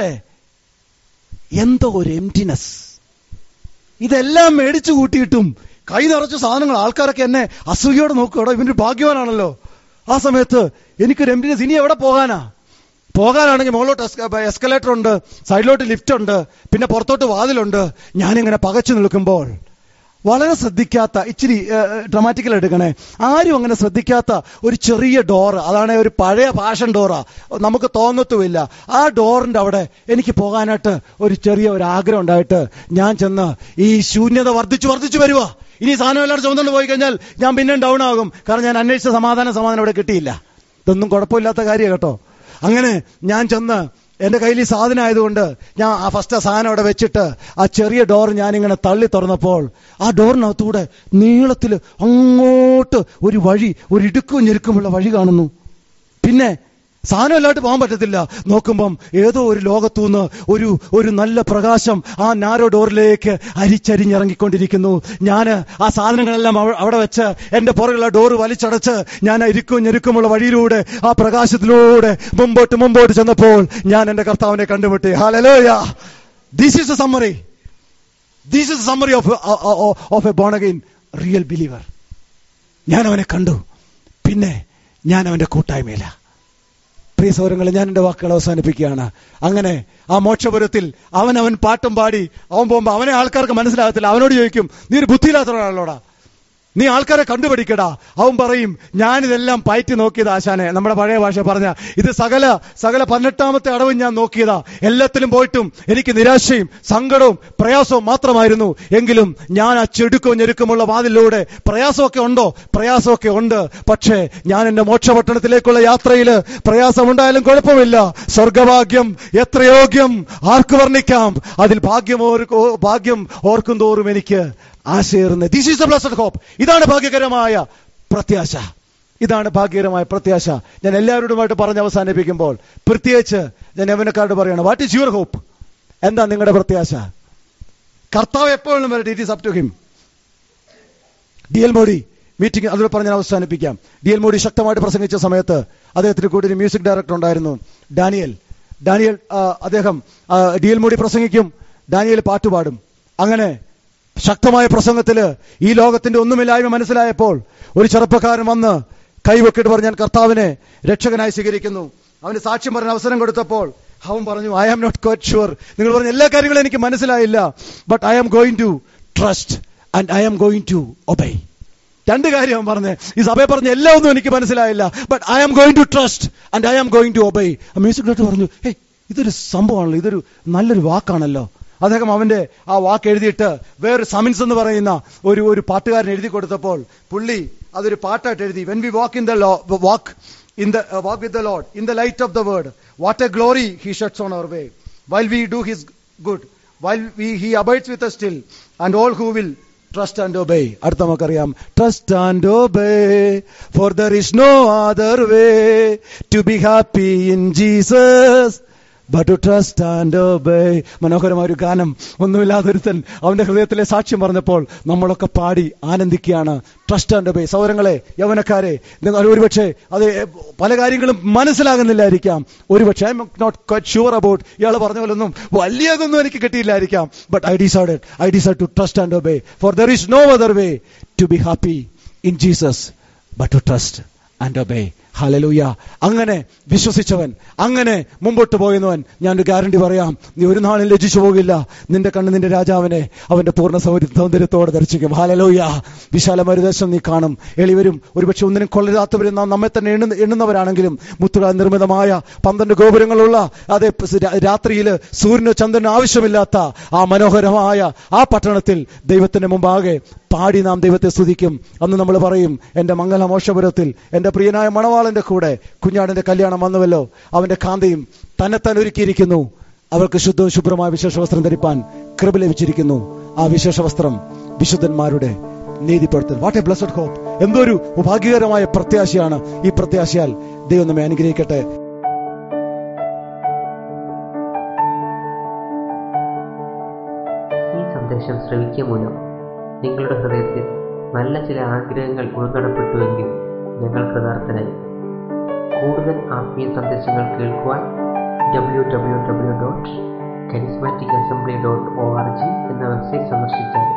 എന്തോ ഒരു എംറ്റിനെസ് ഇതെല്ലാം മേടിച്ചു കൂട്ടിയിട്ടും കൈ നിറച്ച സാധനങ്ങൾ ആൾക്കാരൊക്കെ എന്നെ അസൂയോടെ നോക്കുകയോ ഇവന്റെ ഭാഗ്യവാനാണല്ലോ ആ സമയത്ത് എനിക്കൊരു എംറ്റിനെസ് ഇനി എവിടെ പോകാനാ പോകാനാണെങ്കിൽ മുകളിലോട്ട് എസ്കലേറ്റർ ഉണ്ട് സൈഡിലോട്ട് ലിഫ്റ്റ് ഉണ്ട് പിന്നെ പുറത്തോട്ട് വാതിലുണ്ട് ഞാനിങ്ങനെ പകച്ചു നിൽക്കുമ്പോൾ വളരെ ശ്രദ്ധിക്കാത്ത ഇച്ചിരി ഡ്രമാറ്റിക്കൽ എടുക്കണേ ആരും അങ്ങനെ ശ്രദ്ധിക്കാത്ത ഒരു ചെറിയ ഡോർ അതാണ് ഒരു പഴയ ഫാഷൻ ഡോറാ നമുക്ക് തോന്നത്തുമില്ല ആ ഡോറിന്റെ അവിടെ എനിക്ക് പോകാനായിട്ട് ഒരു ചെറിയ ഒരു ആഗ്രഹം ഉണ്ടായിട്ട് ഞാൻ ചെന്ന് ഈ ശൂന്യത വർദ്ധിച്ചു വർദ്ധിച്ചു വരുവാ ഇനി ഈ സാധനം എല്ലാവരും ചുമന്നുകൊണ്ട് പോയി കഴിഞ്ഞാൽ ഞാൻ പിന്നെ ഡൗൺ ആകും കാരണം ഞാൻ അന്വേഷിച്ച സമാധാനം സമാധാനം ഇവിടെ കിട്ടിയില്ല ഇതൊന്നും കുഴപ്പമില്ലാത്ത കാര്യം കേട്ടോ അങ്ങനെ ഞാൻ ചെന്ന് എന്റെ കയ്യിൽ ഈ സാധനം ആയതുകൊണ്ട് ഞാൻ ആ ഫസ്റ്റ് സാധനം അവിടെ വെച്ചിട്ട് ആ ചെറിയ ഡോർ ഞാനിങ്ങനെ തള്ളി തുറന്നപ്പോൾ ആ ഡോറിനകത്തൂടെ നീളത്തിൽ അങ്ങോട്ട് ഒരു വഴി ഒരു ഇടുക്കും ഞെരുക്കുമുള്ള വഴി കാണുന്നു പിന്നെ സാധനമല്ലായിട്ട് പോകാൻ പറ്റത്തില്ല നോക്കുമ്പം ഏതോ ഒരു ലോകത്തുനിന്ന് ഒരു ഒരു നല്ല പ്രകാശം ആ നാരോ ഡോറിലേക്ക് അരിച്ചരിഞ്ഞിറങ്ങിക്കൊണ്ടിരിക്കുന്നു ഞാൻ ആ സാധനങ്ങളെല്ലാം അവ- അവിടെ വെച്ച് എന്റെ പുറകുള്ള ഡോറ് വലിച്ചടച്ച് ഞാൻ ആ ഇരിക്കും ഞെരുക്കുമുള്ള വഴിയിലൂടെ ആ പ്രകാശത്തിലൂടെ മുമ്പോട്ട് മുമ്പോട്ട് ചെന്നപ്പോൾ ഞാൻ എന്റെ കർത്താവിനെ കണ്ടുമുട്ടി ഹാലലോയ this is a summary this is summary of of a born again real believer ഞാൻ അവനെ കണ്ടു പിന്നെ ഞാൻ അവന്റെ കൂട്ടായ്മയില പ്രിയ സൗരങ്ങളെ ഞാൻ എന്റെ വാക്കുകൾ അവസാനിപ്പിക്കുകയാണ് അങ്ങനെ ആ മോക്ഷപുരത്തിൽ അവൻ അവൻ പാട്ടും പാടി അവൻ പോകുമ്പോ അവനെ ആൾക്കാർക്ക് മനസ്സിലാകത്തില്ല അവനോട് ചോദിക്കും നീ ഒരു ബുദ്ധിയില്ലാത്തവനാണല്ലോടാ നീ ആൾക്കാരെ കണ്ടുപിടിക്കടാ അവൻ പറയും ഞാനിതെല്ലാം പയറ്റി നോക്കിയത് ആശാനെ നമ്മുടെ പഴയ ഭാഷ പറഞ്ഞ ഇത് സകല സകല പതിനെട്ടാമത്തെ അടവും ഞാൻ നോക്കിയതാ എല്ലാത്തിലും പോയിട്ടും എനിക്ക് നിരാശയും സങ്കടവും പ്രയാസവും മാത്രമായിരുന്നു എങ്കിലും ഞാൻ ആ ചെടുക്കവും ഞെരുക്കമുള്ള വാതിലൂടെ പ്രയാസമൊക്കെ ഉണ്ടോ പ്രയാസമൊക്കെ ഉണ്ട് പക്ഷേ ഞാൻ എന്റെ മോക്ഷപട്ടണത്തിലേക്കുള്ള യാത്രയില് പ്രയാസമുണ്ടായാലും കുഴപ്പമില്ല സ്വർഗഭാഗ്യം എത്ര യോഗ്യം ആർക്ക് വർണ്ണിക്കാം അതിൽ ഭാഗ്യം ഓർക്ക് ഭാഗ്യം ഓർക്കും തോറും എനിക്ക് ആശയേറുന്നത് this is the blessed hope ഇതാണ് ഭാഗ്യകരമായ പ്രത്യാശ ഇതാണ് ഭാഗ്യകരമായ പ്രത്യാശ ഞാൻ എല്ലാവരോടുമായിട്ട് പറഞ്ഞ് അവസാനിപ്പിക്കുമ്പോൾ പ്രത്യേകിച്ച് ഞാൻ യവനക്കാരോട് പറയണം വാട്ട് ഈസ് യുവർ ഹോപ്പ് എന്താ നിങ്ങളുടെ പ്രത്യാശ കർത്താവ് എപ്പോഴും വരട്ടെ it is up to him D L Moody meeting അതിൽ പറഞ്ഞ് ഞാൻ അവസാനിപ്പിക്കാം ഡി എൽ മോഡി ശക്തമായിട്ട് പ്രസംഗിച്ച സമയത്ത് അദ്ദേഹത്തിന് കൂടി ഒരു മ്യൂസിക് ഡയറക്ടർ ഉണ്ടായിരുന്നു ഡാനിയൽ ഡാനിയൽ ആ, അദ്ദേഹം ആ, ഡി എൽ മോഡി പ്രസംഗിക്കും ഡാനിയൽ പാട്ടുപാടും അങ്ങനെ ശക്തമായ പ്രസംഗത്തില് ഈ ലോകത്തിന്റെ ഒന്നുമില്ലായ്മ മനസ്സിലായപ്പോൾ ഒരു ചെറുപ്പക്കാരൻ വന്ന് കൈവെക്കിട്ട് പറഞ്ഞ് ഞാൻ കർത്താവിനെ രക്ഷകനായി സ്വീകരിക്കുന്നു അവന് സാക്ഷ്യം പറഞ്ഞ അവസരം കൊടുത്തപ്പോൾ അവൻ പറഞ്ഞു I am not quite sure നിങ്ങൾ പറഞ്ഞ എല്ലാ കാര്യങ്ങളും എനിക്ക് മനസ്സിലായില്ല but I am going to trust and I am going to obey രണ്ട് കാര്യം അവൻ പറഞ്ഞേ ഈ സഭയെ പറഞ്ഞ എല്ലാം ഒന്നും എനിക്ക് മനസ്സിലായില്ല but I am going to trust and I am going to obey music director പറഞ്ഞു ഏയ് ഇതൊരു സംഭവമാണല്ലോ ഇതൊരു നല്ലൊരു വാക്കാണല്ലോ അദ്ദേഹം അവന്റെ ആ വാക്ക് എഴുതിയിട്ട് വേറൊരു സമൻസ് എന്ന് പറയുന്ന ഒരു ഒരു പാട്ടുകാരൻ എഴുതി കൊടുത്തപ്പോൾ പുള്ളി അതൊരു പാട്ടായിട്ട് എഴുതി when we walk in the walk in the walk with the Lord in the light of the word what a glory he sheds on our way while we do his good while we he abides with still and all who will trust and obey അടുത്ത നമുക്കറിയാം trust and obey for there is no other way to be happy in Jesus but to trust and obey മനോഹരമായ ഒരു ഗാനം ഒന്നുമില്ലാതൊരുത്തൻ അവന്റെ ഹൃദയത്തിലെ സാക്ഷ്യം പറഞ്ഞപ്പോൾ നമ്മളൊക്കെ പാടി ആനന്ദിക്കുകയാണ് ട്രസ്റ്റ് ആൻഡ് ഒബേ സൗരങ്ങളെ യവനക്കാരെ നിങ്ങൾ ഒരുപക്ഷെ അത് പല കാര്യങ്ങളും മനസ്സിലാകുന്നില്ലായിരിക്കാം ഒരുപക്ഷെ I am not quite sure about ഇയാൾ പറഞ്ഞ പോലൊന്നും വലിയതൊന്നും എനിക്ക് കിട്ടിയില്ലായിരിക്കാം but I decided I decide to trust and obey for there is no other way to be happy in Jesus but to trust and obey ഹലലൂയ അങ്ങനെ വിശ്വസിച്ചവൻ അങ്ങനെ മുമ്പോട്ട് പോയെന്നവൻ ഞാനൊരു ഗ്യാരണ്ടി പറയാം നീ ഒരു നാളും ലജിച്ചു പോകില്ല നിന്റെ കണ്ണ് നിന്റെ രാജാവിനെ അവന്റെ പൂർണ്ണ സൗര സൗന്ദര്യത്തോടെ ദർശിക്കും ഹലലൂയ വിശാലമായ ഒരു ദേശം നീ കാണും എളിവരും ഒരുപക്ഷെ ഒന്നിനും കൊള്ളരാത്തവരും നാം നമ്മെ തന്നെ എണ്ണുന്ന എണ്ണുന്നവരാണെങ്കിലും മുത്തുക നിർമ്മിതമായ പന്ത്രണ്ട് ഗോപുരങ്ങളുള്ള അതെ രാത്രിയിൽ സൂര്യനോ ചന്ദ്രനോ ആവശ്യമില്ലാത്ത ആ മനോഹരമായ ആ പട്ടണത്തിൽ ദൈവത്തിന്റെ മുമ്പാകെ പാടി നാം ദൈവത്തെ സ്തുതിക്കും അന്ന് നമ്മൾ പറയും എന്റെ മംഗല മോശപുരത്തിൽ എന്റെ പ്രിയനായ മണവാളന്റെ കൂടെ കുഞ്ഞാടിന്റെ കല്യാണം വന്നുവല്ലോ അവന്റെ കാന്തയും തന്നെത്താൻ ഒരുക്കിയിരിക്കുന്നു അവർക്ക് ശുദ്ധവും ശുഭ്രമായ വിശേഷ വസ്ത്രം ധരിപ്പാൻ കൃപ ലഭിച്ചിരിക്കുന്നു ആ വിശേഷ വസ്ത്രം വിശുദ്ധന്മാരുടെ നീതിപ്പെടുത്തൽ വാട്ട് എ ബ്ലസ്ഡ് ഹോപ്പ് എന്തൊരു ഭാഗ്യകരമായ പ്രത്യാശയാണ് ഈ പ്രത്യാശയാൽ ദൈവം നമ്മെ അനുഗ്രഹിക്കട്ടെ ഈ സന്ദേശം ശ്രവിക്കുക മൂലം നിങ്ങളുടെ ഹൃദയത്തിൽ നല്ല ചില ആഗ്രഹങ്ങൾ ഉൾനടപ്പെട്ടുവെങ്കിൽ ഞങ്ങൾ കൃതാർത്ഥനായി കൂടുതൽ ആത്മീയ സന്ദേശങ്ങൾ കേൾക്കുവാൻ W W W dot charismatic assembly dot O R G എന്ന വെബ്സൈറ്റ് സന്ദർശിച്ചാൽ